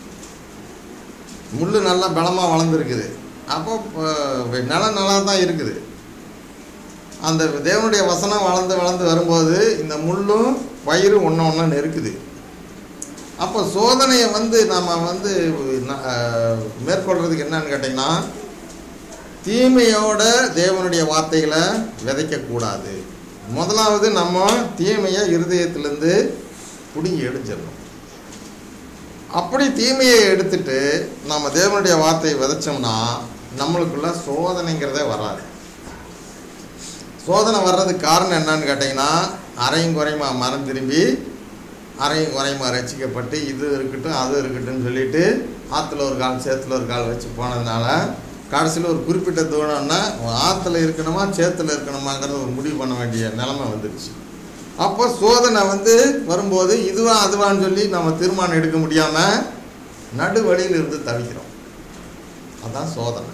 முள் நல்லா பலமாக வளர்ந்துருக்குது அப்போ இப்போ நிலம் நல்லா தான் இருக்குது அந்த தேவனுடைய வசனம் வளர்ந்து வளர்ந்து வரும்போது இந்த முள்ளும் பயிரும் ஒன்று ஒன்று இருக்குது அப்போ சோதனையை வந்து நம்ம வந்து ந- அஹ், மேற்கொள்றதுக்கு என்னன்னு கேட்டிங்கன்னா தீமையோட தேவனுடைய வார்த்தைகளை விதைக்கக்கூடாது முதலாவது நம்ம தீமையை இருதயத்திலேருந்து பிடுங்கி எடுத்துடணும் அப்படி தீமையை எடுத்துட்டு நம்ம தேவனுடைய வார்த்தையை விதைச்சோம்னா நம்மளுக்குள்ள சோதனைங்கிறதே வராது சோதனை வர்றதுக்கு காரணம் என்னன்னு கேட்டிங்கன்னா அரையும் குறையுமா மரம் திரும்பி அரையும் குறையுமா ரசிக்கப்பட்டு இது இருக்கட்டும் அது இருக்கட்டும்னு சொல்லிட்டு ஆற்றுல ஒரு கால் சேத்துல ஒரு கால் வச்சு போனதுனால கடைசியில் ஒரு குறிப்பிட்ட தூரம்னா ஆற்றுல இருக்கணுமா சேத்துல இருக்கணுமாங்கிறத ஒரு முடிவு பண்ண வேண்டிய நிலைமை வந்துடுச்சு அப்போ சோதனை வந்து வரும்போது இதுவா அதுவான்னு சொல்லி நம்ம தீர்மானம் எடுக்க முடியாமல் நடு வழியில் இருந்து தவிக்கிறோம் அதான் சோதனை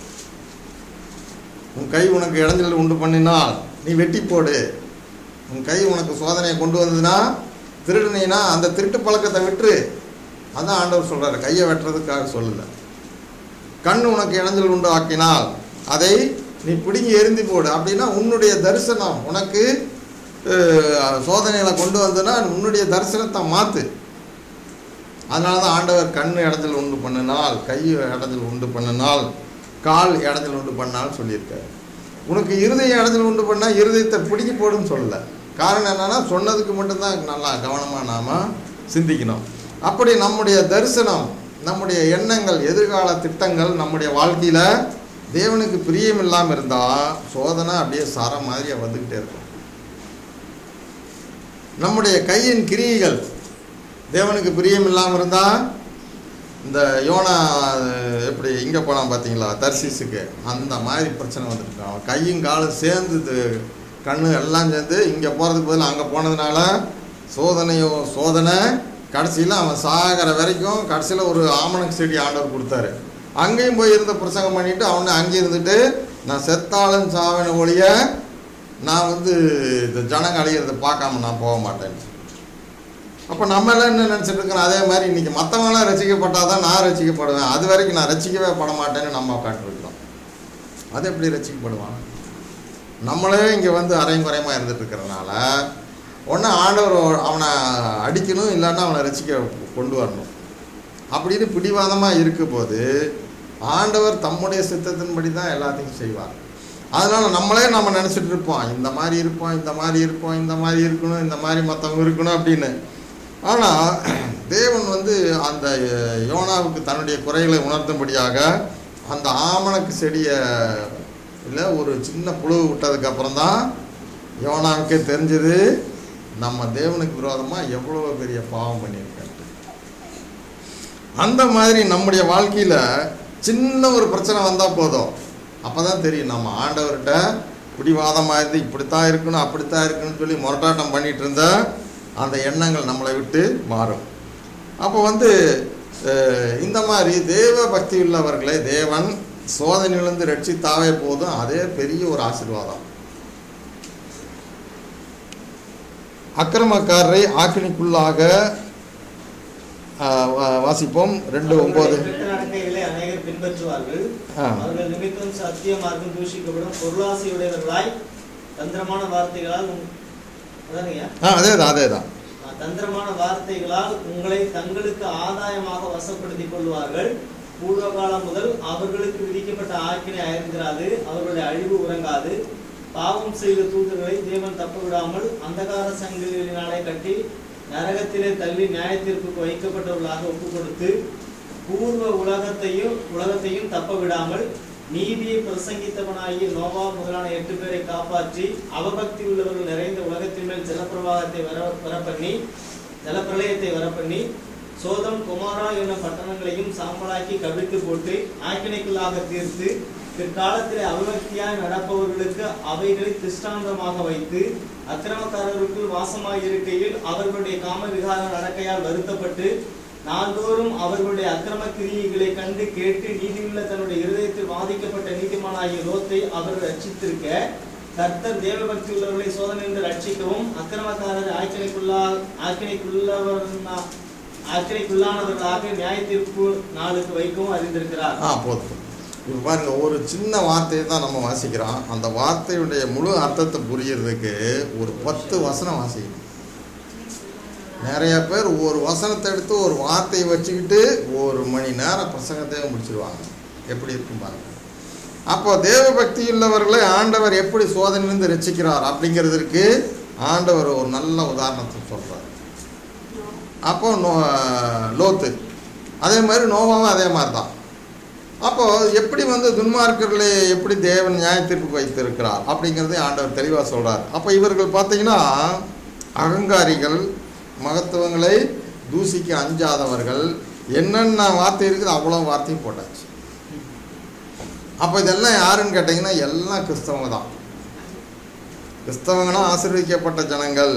உன் கை உனக்கு இடைஞ்சல் உண்டு பண்ணினால் நீ வெட்டி போடு உன் கை உனக்கு சோதனையை கொண்டு வந்ததுன்னா திருடுனீன்னா அந்த திருட்டு பழக்கத்தை விட்டுரு அதான் ஆண்டவர் சொல்றாரு கையை வெட்டுறதுக்காக சொல்லல கண் உனக்கு இடைஞ்சல் உண்டு ஆக்கினால் அதை நீ பிடுங்கி எரிந்து போடு அப்படின்னா உன்னுடைய தரிசனம் உனக்கு அஹ், சோதனைகளை கொண்டு வந்ததுன்னா உன்னுடைய தரிசனத்தை மாற்று அதனால தான் ஆண்டவர் கண் இடைஞ்சல் உண்டு பண்ணினால் கை இடைஞ்சல் உண்டு பண்ணினால் கால் இடைஞ்சல் உண்டு பண்ணால் சொல்லியிருக்காரு உனக்கு இருதயம் இடைஞ்சல் உண்டு பண்ணால் இருதயத்தை பிடிக்கி போடுன்னு சொல்லலை காரணம் என்னன்னா சொன்னதுக்கு மட்டும்தான் நல்லா கவனமாக நாம் சிந்திக்கணும் அப்படி நம்முடைய தரிசனம் நம்முடைய எண்ணங்கள் எதிர்கால திட்டங்கள் நம்முடைய வாழ்க்கையில் தேவனுக்கு பிரியம் இல்லாமல் இருந்தால் சோதனை அப்படியே சர மாதிரியே வந்துக்கிட்டே இருக்கும் நம்முடைய கையின் கிரியைகள் தேவனுக்கு பிரியம் இல்லாமல் இருந்தால் இந்த யோனா அஹ், எப்படி இங்கே போனான் பார்த்தீங்களா தர்சீஸுக்கு அந்த மாதிரி பிரச்சனை வந்துருக்கு அவன் கையும் காலும் சேர்ந்து இது- கண்ணு எல்லாம் சேர்ந்து இங்கே போகிறதுக்கு பதில் அங்கே போனதுனால சோதனையோ சோதனை கடைசியில் அவன் சாகிற வரைக்கும் கடைசியில் ஒரு ஆமணக்கு செடி ஆண்டவர் கொடுத்தாரு அங்கேயும் போய் இருந்து பிரசங்கம் பண்ணிட்டு அவனை அங்கே இருந்துட்டு நான் செத்தாலும் சாவன ஒழிய நான் வந்து இந்த ஜனங்க அழிகிறத பார்க்காம நான் போக மாட்டேன் அப்போ நம்ம எல்லாம் என்ன நினச்சிட்டு இருக்கிறோம் அதே மாதிரி இன்னைக்கு மற்றவங்களாம் ரசிக்கப்பட்டால் தான் நான் ரசிக்கப்படுவேன் அது வரைக்கும் நான் ரசிக்கவே பட மாட்டேன்னு நம்ம உட்காந்துருக்கிறோம் அது எப்படி ரசிக்கப்படுவான் நம்மளே இங்கே வந்து அரையும் குறையமாக இருந்துட்டு இருக்கிறனால ஒன்று ஆண்டவர் அவனை அடிக்கணும் இல்லைன்னா அவனை ரசிக்க கொண்டு வரணும் அப்படின்னு பிடிவாதமாக இருக்கும்போது ஆண்டவர் தம்முடைய சித்தத்தின்படி தான் எல்லாத்தையும் செய்வார் அதனால் நம்மளே நம்ம நினச்சிட்டு இருப்போம் இந்த மாதிரி இருப்போம் இந்த மாதிரி இருப்போம் இந்த மாதிரி இருக்கணும் இந்த மாதிரி மற்றவங்க இருக்கணும் அப்படின்னு ஆனால் தேவன் வந்து அந்த யோனாவுக்கு தன்னுடைய குறைகளை உணர்த்தும்படியாக அந்த ஆமணக்கு செடியை இல்லை ஒரு சின்ன புழு விட்டதுக்கு அப்புறம் தான் யோனாவுக்கே தெரிஞ்சது நம்ம தேவனுக்கு விரோதமாக எவ்வளோ பெரிய பாவம் பண்ணியிருக்காரு அந்த மாதிரி நம்முடைய வாழ்க்கையில் சின்ன ஒரு பிரச்சனை வந்தால் போதும் அப்போ தான் தெரியும் நம்ம ஆண்டவர்கிட்ட பிடிவாதமாக இருந்து இப்படித்தான் இருக்கணும் அப்படித்தான் இருக்கணும்னு சொல்லி முரட்டாட்டம் பண்ணிட்டு இருந்தா அந்த எண்ணங்கள் நம்மளை விட்டு மாறும் அப்போ வந்து அஹ், இந்த மாதிரி தேவ பக்தி உள்ளவர்களை தேவன் சோதனையிலிருந்து ரட்சித்தாவே போதும் அதே பெரிய ஒரு ஆசீர்வாதம் அக்கிரமக்காரரை ஆக்கினிக்குள்ளாக ஆஹ், வா- வாசிப்போம் ரெண்டு ஒன்பது கெட்ட நடக்கைகளை அநேகர் பின்பற்றுவார்கள் ஆ. அவர்கள் நிமித்தம் சத்திய மார்க்கம் தூஷிக்கப்படும் பொருளாசையுடையவர்களாய் தந்திரமான வார்த்தைகளால் உங்- அதானுங்க ஆ அதே தான் அதே தான் ஆ, தந்திரமான வார்த்தைகளால் உங்களை தங்களுக்கு ஆதாயமாக வசப்படுத்திக் கொள்வார்கள் பூர்வ காலம் முதல் அவர்களுக்கு விதிக்கப்பட்ட ஆக்கினை அயர்ந்திராது அவர்களுடைய அழிவு உறங்காது பாவம் செய்த தூதர்களை தேவன் தப்ப விடாமல் அந்தகார சங்கிலினாலே கட்டி நரகத்திலே தள்ளி நியாயத்தீர்ப்புக்கு வைக்கப்பட்டவர்களாக ஒப்பு கொடுத்து பூர்வ உலகத்தையும் உலகத்தையும் தப்ப விடாமல் நீதியை பிரசங்கித்தவனாகிய நோவா முதலான எட்டு பேரை காப்பாற்றி அவபக்தி உள்ளவர்கள் நிறைந்த உலகத்தின் மேல் ஜலப்பிரவாகத்தை வர வரப்பண்ணி ஜலப்பிரளயத்தை வரப்பண்ணி சோதம் குமாரா என்ற பட்டணங்களையும் சாம்பலாக்கி கவிழ்த்து போட்டு ஆக்கினைக்குள்ளாக தீர்த்து பிற்காலத்திலே அவபக்தியாய் நடப்பவர்களுக்கு அவைகளை திஷ்டாந்தமாக வைத்து அக்கிரமக்காரருக்குள் வாசமாய் இருக்கையில் அவர்களுடைய காம விகார நடக்கையால் வருத்தப்பட்டு நாள்தோறும் அவர்களுடைய அக்கிரம கிரியைகளை கண்டு கேட்டு நீதியுள்ள தன்னுடைய இருதயத்தில் வாதிக்கப்பட்ட நீதிமானாகிய லோத்தை அவர் ரட்சித்திருக்க கர்த்தர் தேவபக்தி உள்ளவர்களை சோதனை என்று ரட்சிக்கவும் அக்கிரமக்காரர் ஆக்கினைக்குள்ளா ஆக்கினைக்குள்ளவர்னா ஆக்கினைக்குள்ளானவர்களாக நியாய தீர்ப்பு நாளுக்கு வைக்கவும் அறிந்திருக்கிறார் ஆ போதும் இப்போ பாருங்க ஒரு சின்ன வார்த்தையை தான் நம்ம வாசிக்கிறோம் அந்த வார்த்தையுடைய முழு அர்த்தத்தை புரியறதுக்கு ஒரு பத்து வசனம் வாசிக்கணும் நிறைய பேர் ஒரு வசனத்தை எடுத்து ஒரு வார்த்தையை வச்சுக்கிட்டு ஒரு மணி நேரம் பிரசங்கத்தையே முடிச்சிருவாங்க எப்படி இருக்கும் பாருங்க அப்போ தேவ பக்தி உள்ளவர்களை ஆண்டவர் எப்படி சோதனையிலிருந்து ரட்சிக்கிறார் அப்படிங்கிறதுக்கு ஆண்டவர் ஒரு நல்ல உதாரணத்தை சொல்றார் அப்போ நோ லோத்து அதே மாதிரி நோவாவும் அதே மாதிரி தான் அப்போ எப்படி வந்து துன்மார்க்கர்களை எப்படி தேவன் நியாய தீர்ப்புக்கு வைத்திருக்கிறார் அப்படிங்கிறதை ஆண்டவர் தெளிவாக சொல்றார் அப்போ இவர்கள் பார்த்தீங்கன்னா அகங்காரிகள் மகத்துவங்களை தூசிக்கு அஞ்சாதவர்கள் என்னென்ன வார்த்தை இருக்குது அவ்வளோ வார்த்தையும் போட்டாச்சு அப்போ இதெல்லாம் யாருன்னு கேட்டிங்கன்னா எல்லாம் கிறிஸ்தவங்க தான் கிறிஸ்தவங்கன்னா ஆசீர்வதிக்கப்பட்ட ஜனங்கள்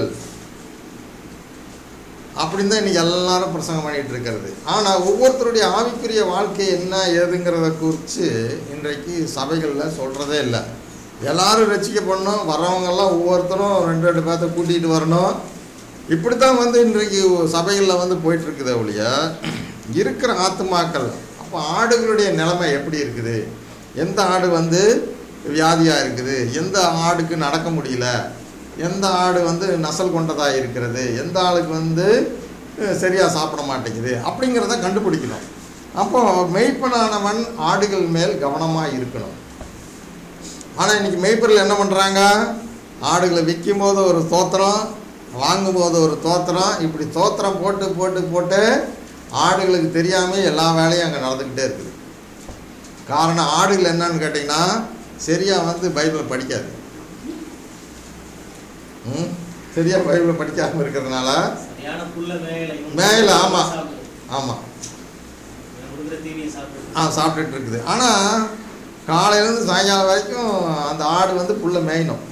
அப்படின்னு தான் இன்னைக்கு எல்லாரும் பிரசங்கம் பண்ணிட்டு இருக்கிறது ஆனால் ஒவ்வொருத்தருடைய ஆவிக்குரிய வாழ்க்கை என்ன ஏதுங்கிறத குறித்து இன்றைக்கு சபைகளில் சொல்கிறதே இல்லை எல்லாரும் ரசிக்கப்படணும் வர்றவங்கெல்லாம் ஒவ்வொருத்தரும் ரெண்டு ரெண்டு பேர்த்த கூட்டிகிட்டு வரணும் இப்படி தான் வந்து இன்றைக்கு சபைகளில் வந்து போயிட்டுருக்குதே ஒழிய இருக்கிற ஆத்துமாக்கள் அப்போ ஆடுகளுடைய நிலைமை எப்படி இருக்குது எந்த ஆடு வந்து வியாதியாக இருக்குது எந்த ஆடுக்கு நடக்க முடியல எந்த ஆடு வந்து நசல் கொண்டதாக இருக்கிறது எந்த ஆளுக்கு வந்து சரியாக சாப்பிட மாட்டேங்குது அப்படிங்கிறத கண்டுபிடிக்கணும் அப்போ மெய்ப்பனானவன் ஆடுகள் மேல் கவனமாக இருக்கணும் ஆனால் இன்னைக்கு மெய்ப்பரில் என்ன பண்ணுறாங்க ஆடுகளை விற்கும் போது ஒரு தோத்திரம் வாங்கும்போது ஒரு தோத்திரம் இப்படி தோத்திரம் போட்டு போட்டு போட்டு ஆடுகளுக்கு தெரியாமல் எல்லா வேலையும் அங்கே நடந்துக்கிட்டே இருக்குது காரணம் ஆடுகள் என்னன்னு கேட்டிங்கன்னா சரியாக வந்து பைபிளை படிக்காது ம் சரியா பைபிளை படிக்காமல் இருக்கிறதுனால சரியான புல்ல மேயலையும் மேயல, ஆமா. சாப்பிடு. ஆமாம் நான் கொடுக்குற தீனியை சாப்பிடு ஆ சாப்பிட்டுட்டு இருக்குது ஆனால் காலையிலேருந்து சாயங்காலம் வரைக்கும் அந்த ஆடு வந்து புல்லை மேயணும்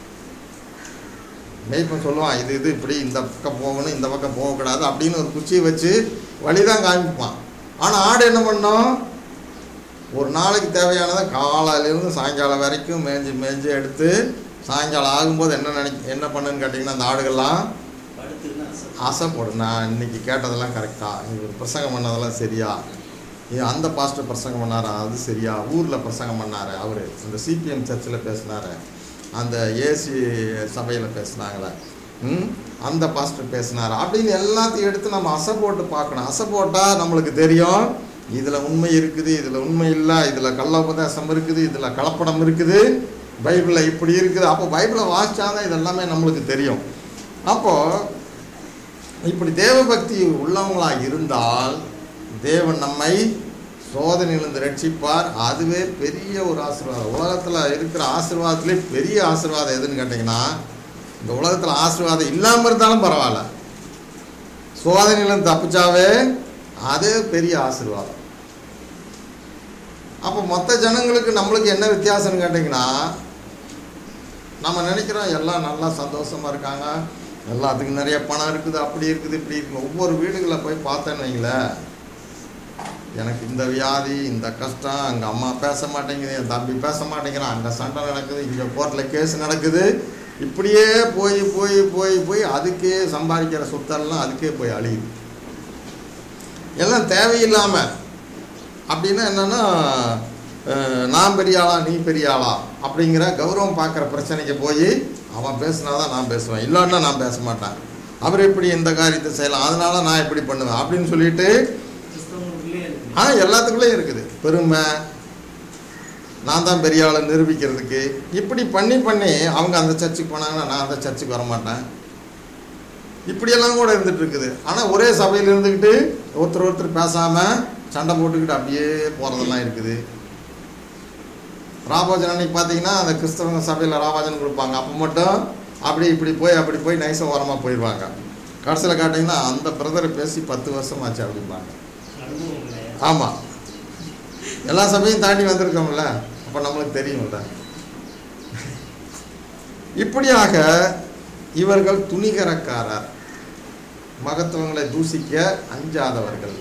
மேய்ப்பன் சொல்லுவான் இது இது இப்படி இந்த பக்கம் போகணும் இந்த பக்கம் போகக்கூடாது அப்படின்னு ஒரு குச்சியை வச்சு வழி தான் காமிப்பான் ஆனால் ஆடு என்ன பண்ணும் ஒரு நாளைக்கு தேவையானதை காலையிலேருந்து சாயங்காலம் வரைக்கும் மேய்ஞ்சி மேய்ஞ்சி எடுத்து சாயங்காலம் ஆகும்போது என்ன நினை என்ன பண்ணுன்னு கேட்டிங்கன்னா அந்த ஆடுகள்லாம் படுத்துன்னு அசை. ஆசைப்படும் நான் இன்னைக்கு கேட்டதெல்லாம் கரெக்டா இவர் பிரசங்கம் பண்ணதெல்லாம் சரியா ஏ அந்த பாஸ்டர் பிரசங்கம் பண்ணாரா அது சரியா ஊரில் பிரசங்கம் பண்ணாரு அவர் இந்த சிபிஎம் சர்ச்சில் பேசினாரு அந்த ஏசி சபையில் பேசினாங்களே ம் அந்த பாஸ்டர் பேசினார் அப்படின்னு எல்லாத்தையும் எடுத்து நம்ம அசை போட்டு பார்க்கணும் அசை போட்டால் நம்மளுக்கு தெரியும் இதில் உண்மை இருக்குது இதில் உண்மை இல்லை இதில் கள்ளோபதேசம் இருக்குது இதில் கலப்படம் இருக்குது பைபிளில் இப்படி இருக்குது அப்போ பைபிளை வாசிச்சாதான் இதெல்லாமே நம்மளுக்கு தெரியும் அப்போது இப்படி தேவபக்தி உள்ளவங்களாக இருந்தால் தேவன் நம்மை சோதனையிலிருந்து ரட்சிப்பார் அதுவே பெரிய ஒரு ஆசீர்வாதம் உலகத்தில் இருக்கிற ஆசீர்வாதத்திலே பெரிய ஆசீர்வாதம் எதுன்னு கேட்டிங்கன்னா இந்த உலகத்தில் ஆசீர்வாதம் இல்லாமல் இருந்தாலும் பரவாயில்ல சோதனையிலிருந்து தப்பிச்சாவே அதே பெரிய ஆசீர்வாதம் அப்போ மற்ற ஜனங்களுக்கு நம்மளுக்கு என்ன வித்தியாசம்னு கேட்டிங்கன்னா நம்ம நினைக்கிறோம் எல்லாம் நல்லா சந்தோஷமாக இருக்காங்க எல்லாத்துக்கும் நிறைய பணம் இருக்குது அப்படி இருக்குது இப்படி இருக்குது ஒவ்வொரு வீடுகளில் போய் பார்த்தேன்னு வைங்களேன் எனக்கு இந்த வியாதி இந்த கஷ்டம் அங்கே அம்மா பேச மாட்டேங்குது என் தம்பி பேச மாட்டேங்கிறான் அங்கே சண்டை நடக்குது இங்கே கோர்ட்டில் கேஸ் நடக்குது இப்படியே போய் போய் போய் போய் அதுக்கே சம்பாதிக்கிற சொத்தெல்லாம் அதுக்கே போய் அழியுது எல்லாம் தேவையில்லாமல் அப்படின்னா என்னென்னா நான் பெரிய ஆளா நீ பெரிய ஆளா அப்படிங்கிற கௌரவம் பார்க்குற பிரச்சனைக்கு போய் அவன் பேசுனாதான் நான் பேசுவேன் இல்லைன்னா நான் பேச மாட்டேன் அவர் எப்படி இந்த காரியத்தை செய்யலாம் அதனால நான் எப்படி பண்ணுவேன் அப்படின்னு சொல்லிட்டு கிறிஸ்தவங்களுக்குள்ளே இருக்கு ஆ எல்லாத்துக்குள்ளேயும் இருக்குது பெருமை நான் தான் பெரிய ஆளை நிரூபிக்கிறதுக்கு இப்படி பண்ணி பண்ணி அவங்க அந்த சர்ச்சுக்கு போனாங்கன்னா நான் அந்த சர்ச்சுக்கு வர மாட்டேன் இப்படியெல்லாம் கூட இருந்துட்டு இருக்குது ஆனால் ஒரே சபையில் இருந்துக்கிட்டு ஒருத்தர் ஒருத்தர் பேசாமல் சண்டை போட்டுக்கிட்டு அப்படியே போகிறதெல்லாம் இருக்குது ராபாஜன் அன்னைக்கு பார்த்தீங்கன்னா அந்த கிறிஸ்தவங்க சபையில் ராபாஜன் கொடுப்பாங்க அப்போ மட்டும் அப்படி இப்படி போய் அப்படி போய் நைஸாக ஓரமாக போயிடுவாங்க கடைசியில் காட்டிங்கன்னா அந்த பிரதரை பேசி பத்து வருஷமாச்சு அப்படிம்பாங்க அனுபவம் இல்லையா ஆமாம் எல்லா சபையும் தாண்டி வந்திருக்கோம்ல அப்போ நம்மளுக்கு தெரியும்ல இப்படியாக இவர்கள் துணிகரக்காரர் மகத்துவங்களை தூசிக்க அஞ்சாதவர்கள்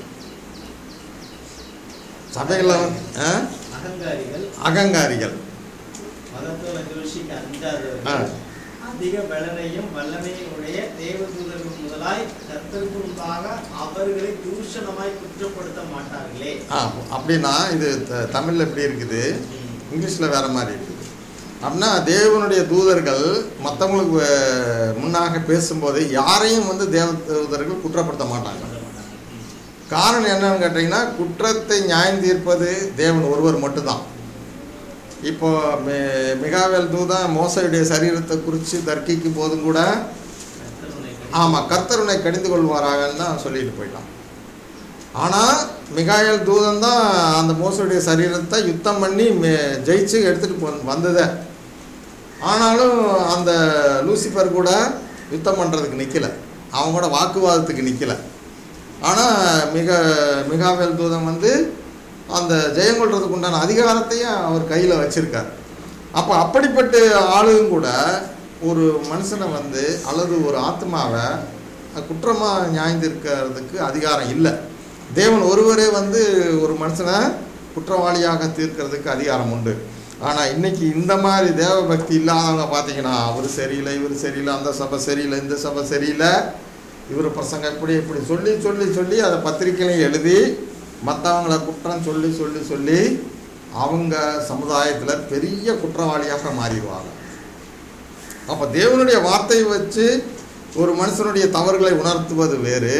சபைகளில் வந்து ஆ? அகங்காரிகள் அகங்காரிகள் மதத்தோட தூஷிக்கு ஆ. அஞ்சாதவர்கள் அதிக பலனையும் வல்லமையும் உடைய தேவதூதர்கள் முதலாய் கர்த்தருக்கு முன்பாக அவர்களை தூஷணமாய் குற்றப்படுத்த மாட்டார்களே ஆ அப்படின்னா இது த- தமிழ்ல எப்படி இருக்குது ம். இங்கிலீஷில் வேற மாதிரி இருக்குது அப்படின்னா தேவனுடைய தூதர்கள் மற்றவங்களுக்கு அஹ், முன்னாக பேசும்போது யாரையும் வந்து தேவ தூதர்கள் குற்றப்படுத்த மாட்டாங்க சொல்ல மாட்டாங்க. ம். காரணம் என்னன்னு கேட்டிங்கன்னா குற்றத்தை நியாயம் தீர்ப்பது தேவன் ஒருவர் மட்டும்தான் இப்போ மி- மிகாவேல் தூதன் மோசையுடைய சரீரத்தை குறித்து தர்க்கிக்கும் போதும் கூட கர்த்தர் உன்னை கடிந்து ஆமாம் கர்த்தருனை கடிந்து கொள்வாராகன்னு தான் சொல்லிட்டு போயிட்டான் ஆனால் மிகாயல் தூதன் தான் அந்த மோசையுடைய சரீரத்தை யுத்தம் பண்ணி மே- ஜெயிச்சு எடுத்துகிட்டு போ வந்ததே ஆனாலும் அந்த லூசிஃபர் கூட யுத்தம் பண்ணுறதுக்கு நிற்கல அவன் கூட வாக்குவாதத்துக்கு நிற்கல ஆனால் மிக மிகாவேல் தூதன் வந்து அந்த ஜெயம் கொள்றதுக்கு உண்டான அதிகாரத்தையும் அவர் கையில் வச்சிருக்கார் அப்போ அப்படிப்பட்ட ஆளுங்க கூட ஒரு மனுஷனை வந்து அல்லது ஒரு ஆத்மாவை குற்றமாக நியாயந்திருக்கிறதுக்கு அதிகாரம் இல்லை தேவன் ஒருவரே வந்து ஒரு மனுஷனை குற்றவாளியாக தீர்க்கிறதுக்கு அதிகாரம் உண்டு ஆனால் இன்னைக்கு இந்த மாதிரி தேவ பக்தி இல்லாதவங்க பார்த்தீங்கன்னா அவர் சரியில்லை இவர் சரியில்லை அந்த சபை சரியில்லை இந்த சபை சரியில்லை இவர் பசங்க இப்படி இப்படி சொல்லி சொல்லி சொல்லி அதை பத்திரிக்கையிலையும் எழுதி மற்றவங்கள குற்றம் சொல்லி சொல்லி சொல்லி அவங்க சமுதாயத்தில் பெரிய குற்றவாளியாக மாறிடுவாங்க அப்போ தேவனுடைய வார்த்தையை வச்சு ஒரு மனுஷனுடைய தவறுகளை உணர்த்துவது வேறு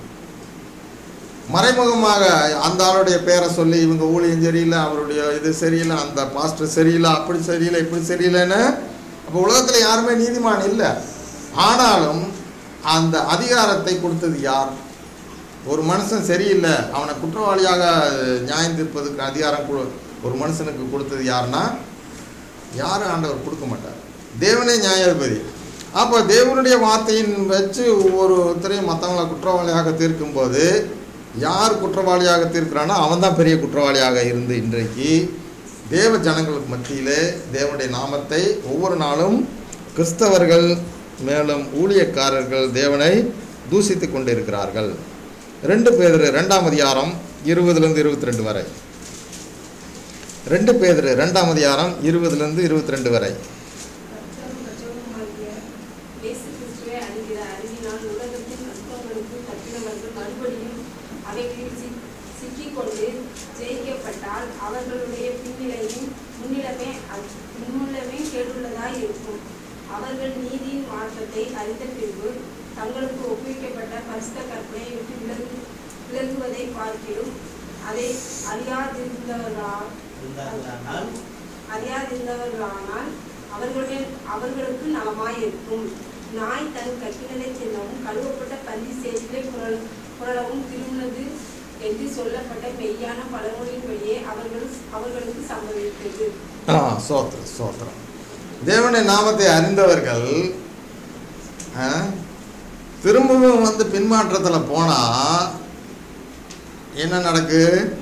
மறைமுகமாக அந்த ஆளுடைய பேரை சொல்லி இவங்க ஊழியம் சரியில்லை அவருடைய இது சரியில்லை அந்த பாஸ்டர் சரியில்லை அப்படி சரியில்லை இப்படி சரியில்லைன்னு அப்போ உலகத்தில் யாருமே நீதிமான் இல்லை ஆனாலும் அந்த அதிகாரத்தை கொடுத்தது யார் ஒரு மனுஷன் சரியில்லை அவனை குற்றவாளியாக நியாயம் தீர்ப்பதுக்கு அதிகாரம் கொடு- ஒரு மனுஷனுக்கு கொடுத்தது யாருன்னா யாரும் ஆண்டவர் கொடுக்க மாட்டார் தேவனே நியாயாதிபதி அப்போ தேவனுடைய வார்த்தையின் வச்சு ஒவ்வொருத்தரையும் மற்றவங்களை குற்றவாளியாக தீர்க்கும்போது யார் குற்றவாளியாக தீர்க்கிறானோ அவன் தான் பெரிய குற்றவாளியாக இருந்து இன்றைக்கு தேவ ஜனங்களுக்கு மத்தியிலே தேவனுடைய நாமத்தை ஒவ்வொரு நாளும் கிறிஸ்தவர்கள் மேலும் ஊழியக்காரர்கள் தேவனை தூசித்து கொண்டிருக்கிறார்கள் ரெண்டு பேர் ரெண்டாம் அதிகாரம் இருபதுலேருந்து இருபத்தி ரெண்டு வரை ரெண்டு பேர் ரெண்டாம் அதிகாரம் இருபதுலேருந்து இருபத்தி ரெண்டு வரை கர்த்தரும் இரட்சகருமாகிய இயேசு கிறிஸ்துவை அறிகிற அறிவினால் உலகத்தின் நஷ்டங்களுக்கு தப்பினவர்கள் மறுபடியும் அவைகளில் சிக்- சிக்கிக்கொண்டு ஜெயிக்கப்பட்டால் அவர்களுடைய பின்னிலையும் முன்னிலைமை அ- முன்னிலைமை கேடுள்ளதாய் இருக்கும் அவர்கள் நீதியின் மாற்றத்தை அறிந்த பின்பு தங்களுக்கு ஒப்புவிக்கப்பட்ட பரிசுத்த கற்பனையை விட்டு விலகு விலகுவதை பார்க்கிலும் அதை அறியாதிருந்தவர்களால் இருந்தார்களானால் அறியாதிருந்தவர்களானால் அவர்களுடைய அவர்களுக்கு நலமாயிருக்கும் நாய் தன் கட்டினதை தின்னவும் கழுவப்பட்ட பள்ளி சேற்றிலே புரள் புரளவும் திரும்பினது என்று சொல்லப்பட்ட மெய்யான பழமொழியின்படியே அவர்கள் அவர்களுக்கு சம்பவித்தது ஆ சோத்திரம் சோத்திரம் தேவனுடைய நாமத்தை அறிந்தவர்கள் ஆ, திரும்பவும் வந்து பின்மாற்றத்தில் போனால் என்ன நடக்கு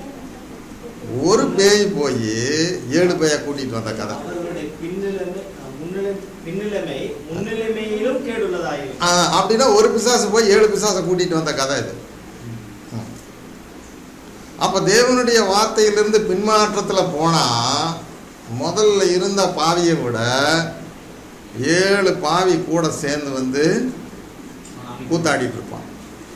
ஒரு பேய் போய் ஏழு பேயை கூட்டிகிட்டு வந்த கதை அவர்களுடைய பின்னிலைமை முன்னிலை பின்னிலைமை முன்னிலைமையிலும் கேடுள்ளதாயிருக்கும் ஆ, அப்படின்னா ஒரு பிசாசு போய் ஏழு பிசாசை கூட்டிகிட்டு வந்த கதை இது ம். அப்போ தேவனுடைய வார்த்தையிலிருந்து பின்மாற்றத்தில் போனால் முதல்ல இருந்த பாவியை விட ஏழு பாவி கூட சேர்ந்து வந்து கூத்தாடிட்டு இருப்பான்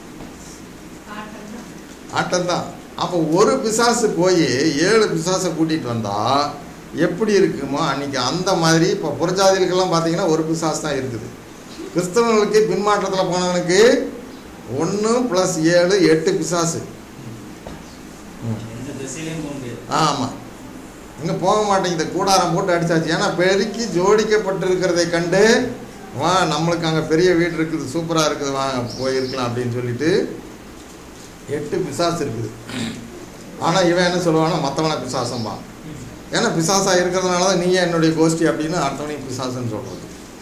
ஆட்டம்தான். ஆட்டம்தான் அப்போ ஒரு பிசாசு போய் ஏழு பிசாசை கூட்டிகிட்டு வந்தா எப்படி இருக்குமோ அன்னைக்கு அந்த மாதிரி இப்போ புறஜாதிகளுக்கெல்லாம் பார்த்தீங்கன்னா ஒரு பிசாசு தான் இருக்குது கிறிஸ்தவங்களுக்கு பின்மாற்றத்தில் போனவனுக்கு ஒன்று ப்ளஸ் ஏழு எட்டு பிசாசு ம் எந்த திசையிலையும் போக முடியாது ஆமாம் இங்கே போக மாட்டேங்குது கூடாரம் போட்டு அடிச்சாச்சு ஏன்னா பெருக்கி ஜோடிக்கப்பட்டிருக்கிறதை கண்டு வா நம்மளுக்கு அங்கே பெரிய வீடு இருக்குது சூப்பராக இருக்குது வாங்க போயிருக்கலாம் அப்படின்னு சொல்லிட்டு எட்டு பிசாசு இருக்குது ஆனால் இவன் என்ன சொல்லுவான்னா மற்றவனை பிசாசம்பா ஏன்னா பிசாசா இருக்கிறதுனால தான் நீ என்னுடைய கோஷ்டி அப்படின்னு அடுத்தவனையும் பிசாசுன்னு சொல்கிறது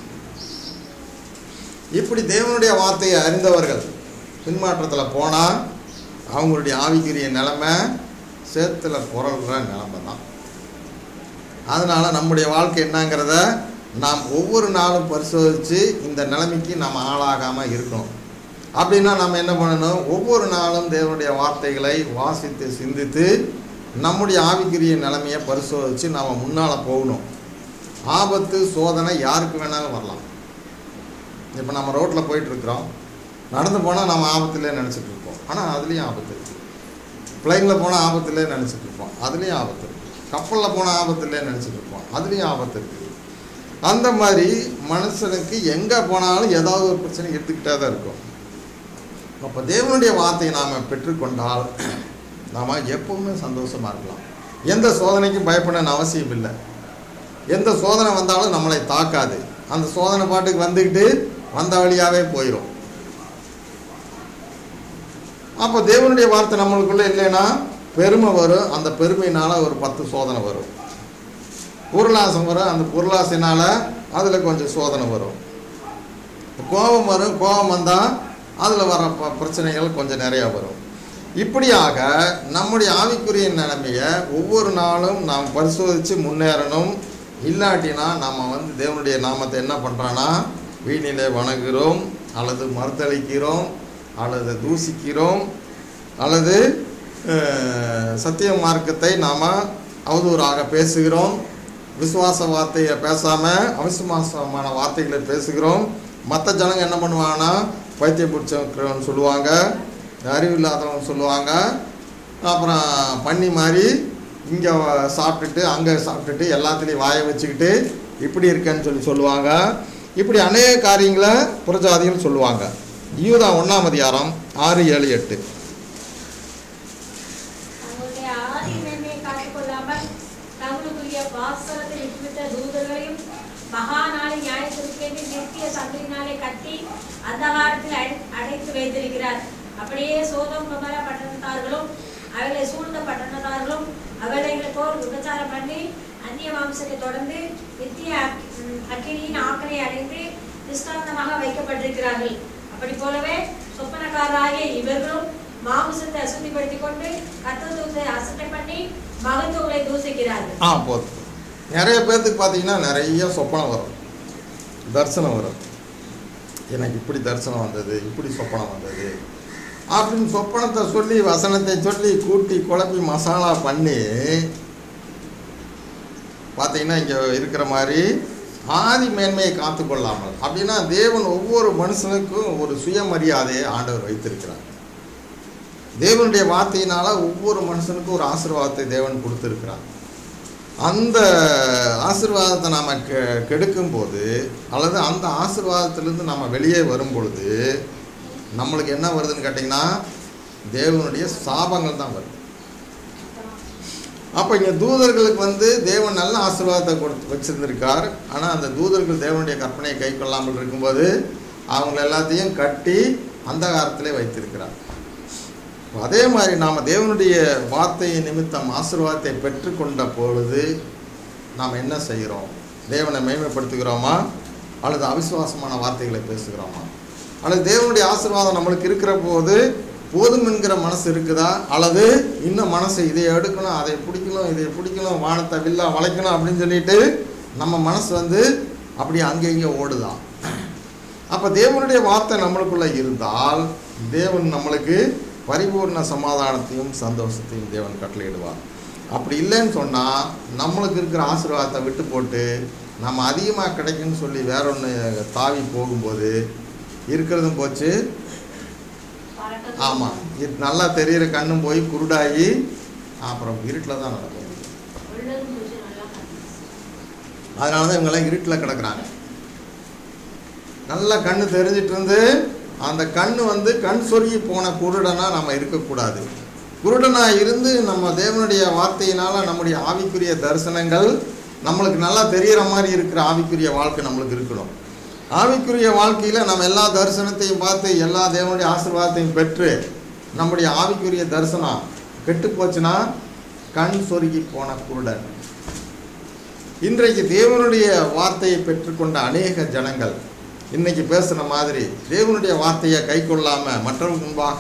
இப்படி தேவனுடைய வார்த்தையை அறிந்தவர்கள் பின்மாற்றத்தில் போனால் அவங்களுடைய ஆவிக்குரிய நிலைமை சேத்துல புரள்ற நிலைமை தான் அதனால் நம்முடைய வாழ்க்கை என்னங்கிறத நாம் ஒவ்வொரு நாளும் பரிசோதித்து இந்த நிலைமைக்கு நம்ம ஆளாகாமல் இருக்கணும் அப்படின்னா நம்ம என்ன பண்ணணும் ஒவ்வொரு நாளும் தேவனுடைய வார்த்தைகளை வாசித்து சிந்தித்து நம்முடைய ஆவிக்குரிய நிலைமையை பரிசோதித்து நாம் முன்னால் போகணும் ஆபத்து சோதனை யாருக்கு வேணாலும் வரலாம் இப்போ நம்ம ரோட்டில் போயிட்டுருக்குறோம் நடந்து போனால் நம்ம ஆபத்திலே நினச்சிட்டு இருப்போம் ஆனால் அதுலேயும் ஆபத்து இருக்குது பிளைனில் போனால் ஆபத்திலே நினச்சிட்டு இருப்போம் அதுலேயும் ஆபத்து இருக்குது கப்பலில் போனால் ஆபத்திலே நினச்சிட்டு இருப்போம் அதுலேயும் ஆபத்து இருக்குது அந்த மாதிரி மனுஷனுக்கு எங்கே போனாலும் ஏதாவது ஒரு பிரச்சனை எடுத்துக்கிட்டே தான் இருக்கும் அப்போ தேவனுடைய வார்த்தையை நாம் பெற்றுக்கொண்டால் நாம் எப்பவுமே சந்தோஷமாக இருக்கலாம் எந்த சோதனைக்கும் பயப்படணும்னு அவசியம் இல்லை எந்த சோதனை வந்தாலும் நம்மளை தாக்காது அந்த சோதனை பாட்டுக்கு வந்துக்கிட்டு வந்த வழியாகவே போயிடும் அப்போ தேவனுடைய வார்த்தை நம்மளுக்குள்ள இல்லைன்னா பெருமை வரும் அந்த பெருமையினால் ஒரு பத்து சோதனை வரும் பொருளாசம் வரும் அந்த பொருளாசையினால் அதில் கொஞ்சம் சோதனை வரும் கோபம் வரும் கோபம் வந்தால் அதில் வர ப பிரச்சனைகள் கொஞ்சம் நிறையா வரும் இப்படியாக நம்முடைய ஆவிக்குரிய நிலைமையை ஒவ்வொரு நாளும் நாம் பரிசோதித்து முன்னேறணும் இல்லாட்டினா நம்ம வந்து தேவனுடைய நாமத்தை என்ன பண்ணுறோன்னா வீணிலே வணங்குகிறோம் அல்லது மறுதளிக்கிறோம் அல்லது தூசிக்கிறோம் அல்லது அஹ், சத்திய மார்க்கத்தை நாம் அவதூறாக பேசுகிறோம் விசுவாச வார்த்தையை பேசாமல் அவிசுவாசமான வார்த்தைகளை பேசுகிறோம் மற்ற ஜனங்க என்ன பண்ணுவாங்கன்னா பைத்தியம் பிடிச்சவன்னு சொல்லுவாங்க அறிவு இல்லாதவங்க சொல்லுவாங்க அப்புறம் பண்ணி மாதிரி இங்கே சாப்பிட்டுட்டு அங்கே சாப்பிட்டுட்டு எல்லாத்துலேயும் வாயை வச்சுக்கிட்டு இப்படி இருக்கேன்னு சொல்லி சொல்லுவாங்க இப்படி அநேக காரியங்களை புறஜாதிகள் சொல்லுவாங்க யூதா ஒன்றாம் அதிகாரம் ஆறு ஏழு எட்டு தங்களுடைய ஆதி மேன்மையை காத்துக்கொள்ளாமல் தங்களுக்குரிய வாசகத்தை விட்டுவிட்ட தூதர்களையும் மகா நாளை நியாயத்திற்கென்று நித்திய சந்திரினாலே கட்டி அந்தகாரத்தில் அடை அடைத்து வைத்திருக்கிறார் அப்படியே சோதம் குமர பட்டணத்தார்களும் அவளை சூழ்ந்த பட்டணத்தார்களும் அவளைகள் போல் விபச்சாரம் பண்ணி அந்நிய மாம்சத்தை தொடர்ந்து நித்திய அக்- ம், அக்கினியின் ஆக்கனை அடைந்து திஷ்டாந்தமாக வைக்கப்பட்டிருக்கிறார்கள் அப்படி போலவே சொப்பனக்காரராகிய இவர்களும் மாமிசத்தை அசுத்திப்படுத்திக் கொண்டு கத்தத்துவத்தை அசட்டை பண்ணி மகத்துவங்களை தூசிக்கிறார்கள் ஆ போதும் நிறைய பேர்த்துக்கு பார்த்தீங்கன்னா நிறைய சொப்பனம் வரும் தரிசனம் வரும் எனக்கு இப்படி தரிசனம் வந்தது இப்படி சொப்பனம் வந்தது அப்படின்னு சொப்பனத்தை சொல்லி வசனத்தை சொல்லி கூட்டி குழப்பி மசாலா பண்ணி பார்த்தீங்கன்னா இங்கே இருக்கிற மாதிரி ஆதி மேன்மையை காத்துக்கொள்ளாமல் அப்படின்னா தேவன் ஒவ்வொரு மனுஷனுக்கும் ஒரு சுயமரியாதையை ஆண்டவர் வைத்திருக்கிறார் தேவனுடைய வார்த்தையினால ஒவ்வொரு மனுஷனுக்கும் ஒரு ஆசீர்வாதத்தை தேவன் கொடுத்துருக்கிறார் அந்த ஆசீர்வாதத்தை நாம் கெ கெடுக்கும் போது அல்லது அந்த ஆசீர்வாதத்திலேருந்து நம்ம வெளியே வரும் பொழுது நம்மளுக்கு என்ன வருதுன்னு கேட்டிங்கன்னா தேவனுடைய சாபங்கள் தான் வருது அப்போ இங்கே தூதர்களுக்கு வந்து தேவன் நல்ல ஆசீர்வாதத்தை கொடுத்து வச்சிருந்திருக்கார் ஆனால் அந்த தூதர்கள் தேவனுடைய கற்பனையை கை கொள்ளாமல் இருக்கும்போது அவங்க எல்லாத்தையும் கட்டி அந்த காலத்திலே வைத்திருக்கிறார் அதே மாதிரி நாம் தேவனுடைய வார்த்தையை நிமித்தம் ஆசீர்வாதத்தை பெற்றுக்கொண்ட பொழுது நாம் என்ன செய்கிறோம் தேவனை மேன்மைப்படுத்துகிறோமா அல்லது அவிசுவாசமான வார்த்தைகளை பேசுகிறோமா அல்லது தேவனுடைய ஆசீர்வாதம் நம்மளுக்கு இருக்கிற போது போதும் என்கிற மனசு இருக்குதா அல்லது இன்னும் மனசு இதை எடுக்கணும் அதை பிடிக்கணும் இதை பிடிக்கணும் வானத்தை வில்லா வளைக்கணும் அப்படின்னு சொல்லிட்டு நம்ம மனசு வந்து அப்படி அங்கே இங்கே ஓடுதான் அப்போ தேவனுடைய வார்த்தை நம்மளுக்குள்ள இருந்தால் தேவன் நம்மளுக்கு பரிபூர்ண சமாதானத்தையும் சந்தோஷத்தையும் தேவன் கட்டளையிடுவார் அப்படி இல்லைன்னு சொன்னால் நம்மளுக்கு இருக்கிற ஆசீர்வாதத்தை விட்டு போட்டு நம்ம அதிகமாக கிடைக்குன்னு சொல்லி வேற ஒன்று தாவி போகும்போது இருக்கிறதும் போச்சு ஆமாம் இது நல்லா தெரிகிற கண்ணும் போய் குருடாகி அப்புறம் இருட்டில் தான் நடக்கும் உள்ளதும் கொஞ்சம் நல்லா காட்டுது. அதனால தான் இவங்கெல்லாம் இருட்டில் கிடக்குறாங்க நல்லா கண்ணு தெரிஞ்சிட்டு இருந்து அந்த கண்ணு வந்து கண் சொருகி போன குருடனா நம்ம இருக்கக்கூடாது குருடனாக இருந்து நம்ம தேவனுடைய வார்த்தையினால் நம்முடைய ஆவிக்குரிய தரிசனங்கள் நம்மளுக்கு நல்லா தெரிகிற மாதிரி இருக்கிற ஆவிக்குரிய வாழ்க்கை நம்மளுக்கு இருக்கணும் ஆவிக்குரிய வாழ்க்கையில் நம்ம எல்லா தரிசனத்தையும் பார்த்து எல்லா தேவனுடைய ஆசீர்வாதத்தையும் பெற்று நம்முடைய ஆவிக்குரிய தரிசனம் கெட்டு போச்சுன்னா கண் சொருகி போன குருடன் இன்றைக்கு தேவனுடைய வார்த்தையை பெற்றுக்கொண்ட அநேக ஜனங்கள் இன்னைக்கு பேசுன மாதிரி தேவனுடைய வார்த்தையை கை கொள்ளாமல் மற்றவங்க முன்பாக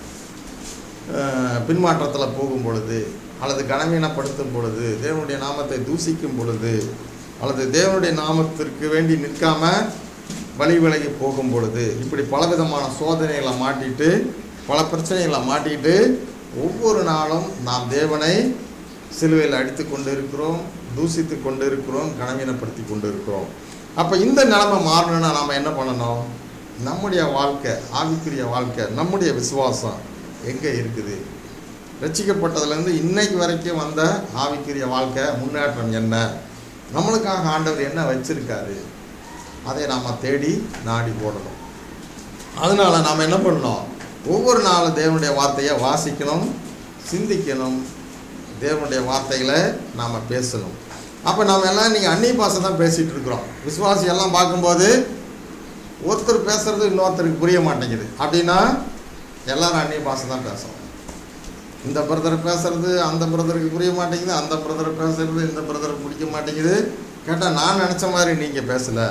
பின்மாற்றத்தில் போகும் பொழுது அல்லது கனவீனப்படுத்தும் பொழுது தேவனுடைய நாமத்தை தூசிக்கும் பொழுது அல்லது தேவனுடைய நாமத்திற்கு வேண்டி நிற்காம வழி விலகி போகும் பொழுது இப்படி பலவிதமான சோதனைகளை மாட்டிட்டு பல பிரச்சனைகளை மாட்டிட்டு ஒவ்வொரு நாளும் நாம் தேவனை சிலுவையில் அடித்து கொண்டு இருக்கிறோம் தூசித்து கொண்டு இருக்கிறோம் கனவீனப்படுத்தி கொண்டு இருக்கிறோம் அப்போ இந்த நிலைமை மாறணும்னா நாம் என்ன பண்ணணும் நம்முடைய வாழ்க்கை ஆவிக்குரிய வாழ்க்கை நம்முடைய விசுவாசம் எங்கே இருக்குது ரட்சிக்கப்பட்டதுலேருந்து இன்னைக்கு வரைக்கும் வந்த ஆவிக்குரிய வாழ்க்கை முன்னேற்றம் என்ன நம்மளுக்காக ஆண்டவர் என்ன வச்சிருக்காரு அதை நாம் தேடி நாடி போடணும் அதனால நாம் என்ன பண்ணணும் ஒவ்வொரு நாளும் தேவனுடைய வார்த்தையை வாசிக்கணும் சிந்திக்கணும் தேவனுடைய வார்த்தைகளை நாம் பேசணும் அப்போ நாம் எல்லாம் நீங்கள் அந்நிய பாஷை தான் பேசிகிட்டு இருக்கிறோம் விசுவாசி எல்லாம் பார்க்கும்போது ஒருத்தர் பேசுறது இன்னொருத்தருக்கு புரிய மாட்டேங்குது அப்படின்னா எல்லாரும் அந்நிய பாஷை தான் பேசுகிறோம் இந்த பிரதர் பேசுறது அந்த பிரதருக்கு புரிய மாட்டேங்குது அந்த பிரதர் பேசுறது இந்த பிரதருக்கு பிடிக்க மாட்டேங்குது கேட்டால் நான் நினச்ச மாதிரி நீங்கள் பேசலை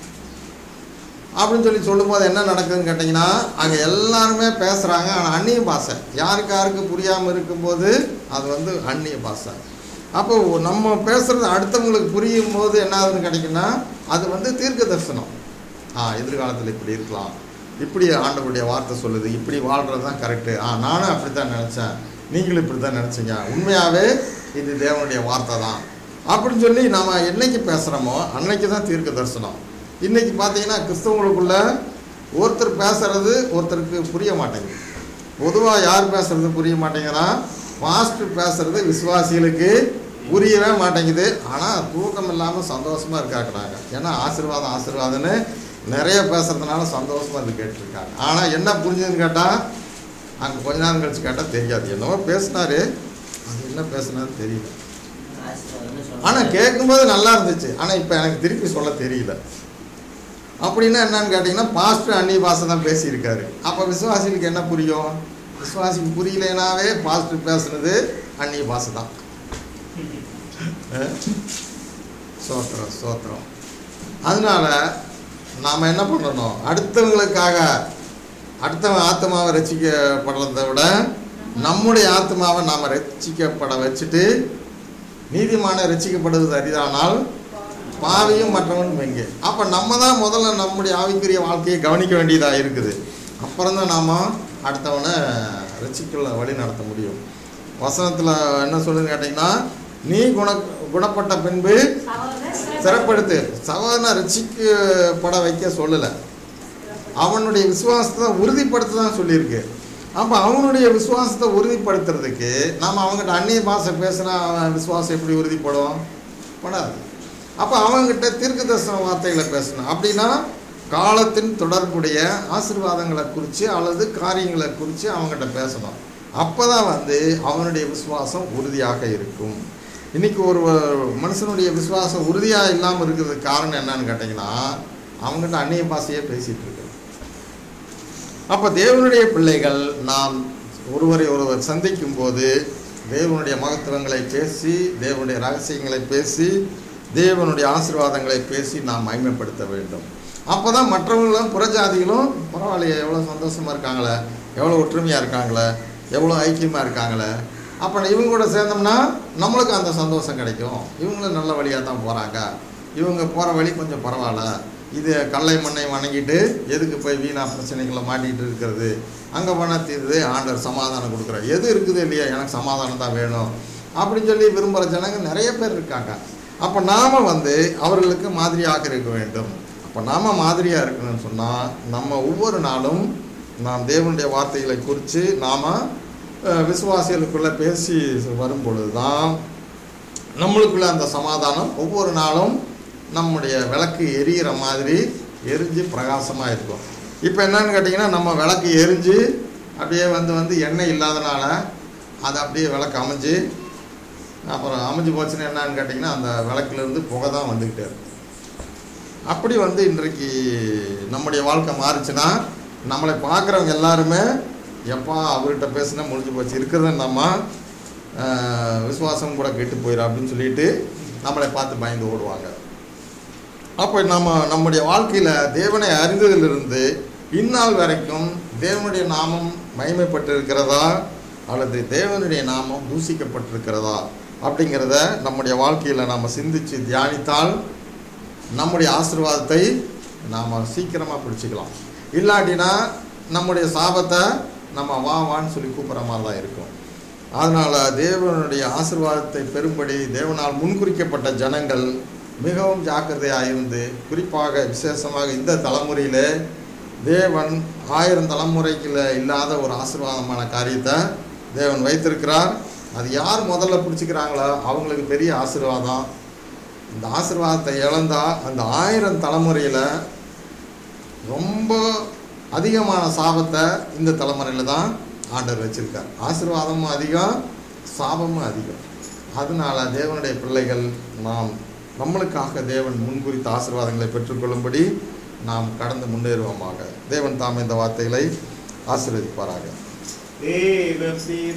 அப்படின்னு சொல்லி சொல்லும்போது என்ன நடக்குதுன்னு கேட்டிங்கன்னா அங்கே எல்லாருமே பேசுகிறாங்க ஆனால் அந்நிய பாஷை யாருக்கு யாருக்கு புரியாமல் இருக்கும்போது அது வந்து அந்நிய பாஷை அப்போ நம்ம பேசுகிறது அடுத்தவங்களுக்கு புரியும் போது என்ன ஆகுதுன்னு கேட்டிங்கன்னா அது வந்து தீர்க்க தரிசனம் ஆ எதிர்காலத்தில் இப்படி இருக்கலாம் இப்படி ஆண்டவருடைய வார்த்தை சொல்லுது இப்படி வாழ்கிறது தான் கரெக்டு ஆ நானும் அப்படி தான் நினச்சேன் நீங்களும் இப்படி தான் நினச்சிங்க உண்மையாகவே இது தேவனுடைய வார்த்தை தான் அப்படின்னு சொல்லி நம்ம என்னைக்கு பேசுகிறோமோ அன்னைக்கு தான் தீர்க்க தரிசனம் இன்னைக்கு பார்த்தீங்கன்னா கிறிஸ்தவங்களுக்குள்ள ஒருத்தர் பேசுறது ஒருத்தருக்கு புரிய மாட்டேங்குது பொதுவாக யார் பேசுறது புரிய மாட்டேங்கிறா பாஸ்டர் பேசுறது விசுவாசிகளுக்கு புரியவே மாட்டேங்குது ஆனால் தூக்கம் இல்லாமல் சந்தோஷமாக இருக்காக்குறாங்க ஏன்னா ஆசீர்வாதம் ஆசீர்வாதம்னு நிறைய பேசுறதுனால சந்தோஷமாக இது கேட்டிருக்காங்க ஆனால் என்ன புரிஞ்சதுன்னு கேட்டால் அங்கே கொஞ்ச நேரம் கழிச்சு கேட்டால் தெரியாது என்னவோ பேசினாரு அது என்ன பேசுனாரு தெரியல ஆனால் கேட்கும்போது நல்லா இருந்துச்சு ஆனால் இப்போ எனக்கு திருப்பி சொல்ல தெரியல அப்படின்னா என்னன்னு கேட்டிங்கன்னா பாஸ்டர் அந்நிய பாஷை தான் பேசியிருக்காரு அப்போ விசுவாசிகளுக்கு என்ன புரியும் விசுவாசிக்கு புரியலைனாவே பாஸ்டர் பேசுனது அந்நிய பாஷை தான் அஹ்? சோத்திரம் சோத்திரம் அதனால நாம் என்ன பண்ணணும் அடுத்தவங்களுக்காக அடுத்தவன் ஆத்மாவை ரசிக்கப்படுறதை விட நம்முடைய ஆத்மாவை நாம் ரட்சிக்கப்பட வச்சுட்டு நீதிமான ரட்சிக்கப்படுவது அரிதானால் பாவியும் மற்றவனும் எங்கே அப்போ நம்ம தான் முதல்ல நம்முடைய ஆவிக்குரிய வாழ்க்கையை கவனிக்க வேண்டியதாக இருக்குது அப்புறம் தான் நாம் அடுத்தவனை ரட்சிக்கல வழி நடத்த முடியும் வசனத்தில் என்ன சொல்லுன்னு கேட்டிங்கன்னா நீ குண குணப்பட்ட பின்பு சகோதரர் சிறப்படுத்து சகோதரனை ரட்சிக்கப்பட வைக்க சொல்லலை அவனுடைய விசுவாசத்தை உறுதிப்படுத்த தான் சொல்லியிருக்கு அப்போ அவனுடைய விசுவாசத்தை உறுதிப்படுத்துறதுக்கு நாம் அவங்ககிட்ட அந்நிய பாஷை பேசினா அவன் விசுவாசம் எப்படி உறுதிப்படும் படாது அப்போ அவங்ககிட்ட தீர்க்க தரிசன வார்த்தைகளை பேசணும் அப்படின்னா காலத்தின் தொடர்புடைய ஆசீர்வாதங்களை குறித்து அல்லது காரியங்களை குறித்து அவங்ககிட்ட பேசணும் அப்போ தான் வந்து அவனுடைய விசுவாசம் உறுதியாக இருக்கும் இன்னைக்கு ஒரு மனுஷனுடைய விசுவாசம் உறுதியாக இல்லாமல் இருக்கிறதுக்கு காரணம் என்னன்னு கேட்டிங்கன்னா அவங்ககிட்ட அந்நிய பாஷையே பேசிகிட்டு இருக்கு அப்போ தேவனுடைய பிள்ளைகள் நாம் ஒருவரை ஒருவர் சந்திக்கும் போது தேவனுடைய மகத்துவங்களை பேசி தேவனுடைய ரகசியங்களை பேசி தேவனுடைய ஆசீர்வாதங்களை பேசி நாம் மகிமைப்படுத்த வேண்டும் அப்போ தான் மற்றவங்களும் புறஜாதிகளும் பரவாயில்லையே எவ்வளோ சந்தோஷமாக இருக்காங்களே எவ்வளோ ஒற்றுமையாக இருக்காங்களே எவ்வளோ ஐக்கியமாக இருக்காங்களே அப்போ இவங்க கூட சேர்ந்தோம்னா நம்மளுக்கு அந்த சந்தோஷம் கிடைக்கும் இவங்களும் நல்ல வழியாக தான் போகிறாங்க இவங்க போகிற வழி கொஞ்சம் பரவாயில்ல இது கல்லை மண்ணை வணங்கிட்டு எதுக்கு போய் வீணா பிரச்சனைகளை மாட்டிகிட்டு இருக்கிறது அங்கே போனால் தீருது ஆண்டவர் சமாதானம் கொடுக்குறார் எது இருக்குது இல்லையா எனக்கு சமாதானம் தான் வேணும் அப்படின்னு சொல்லி விரும்புகிற ஜனங்க நிறைய பேர் இருக்காங்க அப்போ நாம் வந்து அவர்களுக்கு மாதிரியாக இருக்க வேண்டும் அப்போ நாம் மாதிரியாக இருக்கணும்னு சொன்னால் நம்ம ஒவ்வொரு நாளும் நாம் தேவனுடைய வார்த்தைகளை குறித்து நாம் விசுவாசிகளுக்குள்ளே பேசி வரும் பொழுது தான் நம்மளுக்குள்ள அந்த சமாதானம் ஒவ்வொரு நாளும் நம்முடைய விளக்கு எரியிற மாதிரி எரிஞ்சு பிரகாசமாக இருக்கும் இப்போ என்னன்னு கேட்டிங்கன்னா நம்ம விளக்கு எரிஞ்சு அப்படியே வந்து வந்து எண்ணெய் இல்லாதனால அது அப்படியே விளக்கு அமைஞ்சு அப்புறம் அமைஞ்சு போச்சுன்னா என்னன்னு கேட்டிங்கன்னா அந்த விளக்குலேருந்து புகை தான் வந்துக்கிட்டே இருக்கும் அப்படி வந்து இன்றைக்கு நம்முடைய வாழ்க்கை மாறுச்சுன்னா நம்மளை பார்க்குறவங்க எல்லாருமே எப்பா அவர்கிட்ட பேசினா முடிஞ்சு போச்சு இருக்கிறத நம்ம ஆஹ், விசுவாசம் கூட கெட்டு போயிடும் அப்படின்னு சொல்லிட்டு நம்மளை பார்த்து பயந்து ஓடுவாங்க அப்போ நம்ம நம்முடைய வாழ்க்கையில் தேவனை அறிந்ததிலிருந்து இந்நாள் வரைக்கும் தேவனுடைய நாமம் மகிமைப்பட்டிருக்கிறதா அல்லது தேவனுடைய நாமம் தூசிக்கப்பட்டிருக்கிறதா அப்படிங்கிறத நம்முடைய வாழ்க்கையில் நாம் சிந்தித்து தியானித்தால் நம்முடைய ஆசீர்வாதத்தை நாம் சீக்கிரமாக பிடிச்சிக்கலாம் இல்லாட்டினா நம்முடைய சாபத்தை நம்ம வா வான்னு சொல்லி கூப்பிட்ற மாதிரி தான் இருக்கும் அதனால் தேவனுடைய ஆசீர்வாதத்தை பெறும்படி தேவனால் முன்குறிக்கப்பட்ட ஜனங்கள் மிகவும் ஜாக்கிரதையாக இருந்து குறிப்பாக விசேஷமாக இந்த தலைமுறையில் தேவன் ஆயிரம் தலைமுறைக்குள்ள இல்லாத ஒரு ஆசீர்வாதமான காரியத்தை தேவன் வைத்திருக்கிறார் அது யார் முதல்ல பிடிச்சிக்கிறாங்களோ அவங்களுக்கு பெரிய ஆசீர்வாதம் இந்த ஆசீர்வாதத்தை இழந்தா அந்த ஆயிரம் தலைமுறையில் ரொம்ப அதிகமான சாபத்தை இந்த தலைமுறையில் தான் ஆண்டவர் வச்சிருக்கார் ஆசீர்வாதமும் அதிகம் சாபமும் அதிகம் அதனால தேவனுடைய பிள்ளைகள் நாம் நம்மளுக்காக தேவன் முன்குறித்த ஆசீர்வாதங்களை பெற்றுக்கொள்ளும்படி நாம் கடந்து முன்னேறுவோமாக தேவன் தாம் இந்த வார்த்தைகளை ஆசீர்வதிப்பாராக தேவ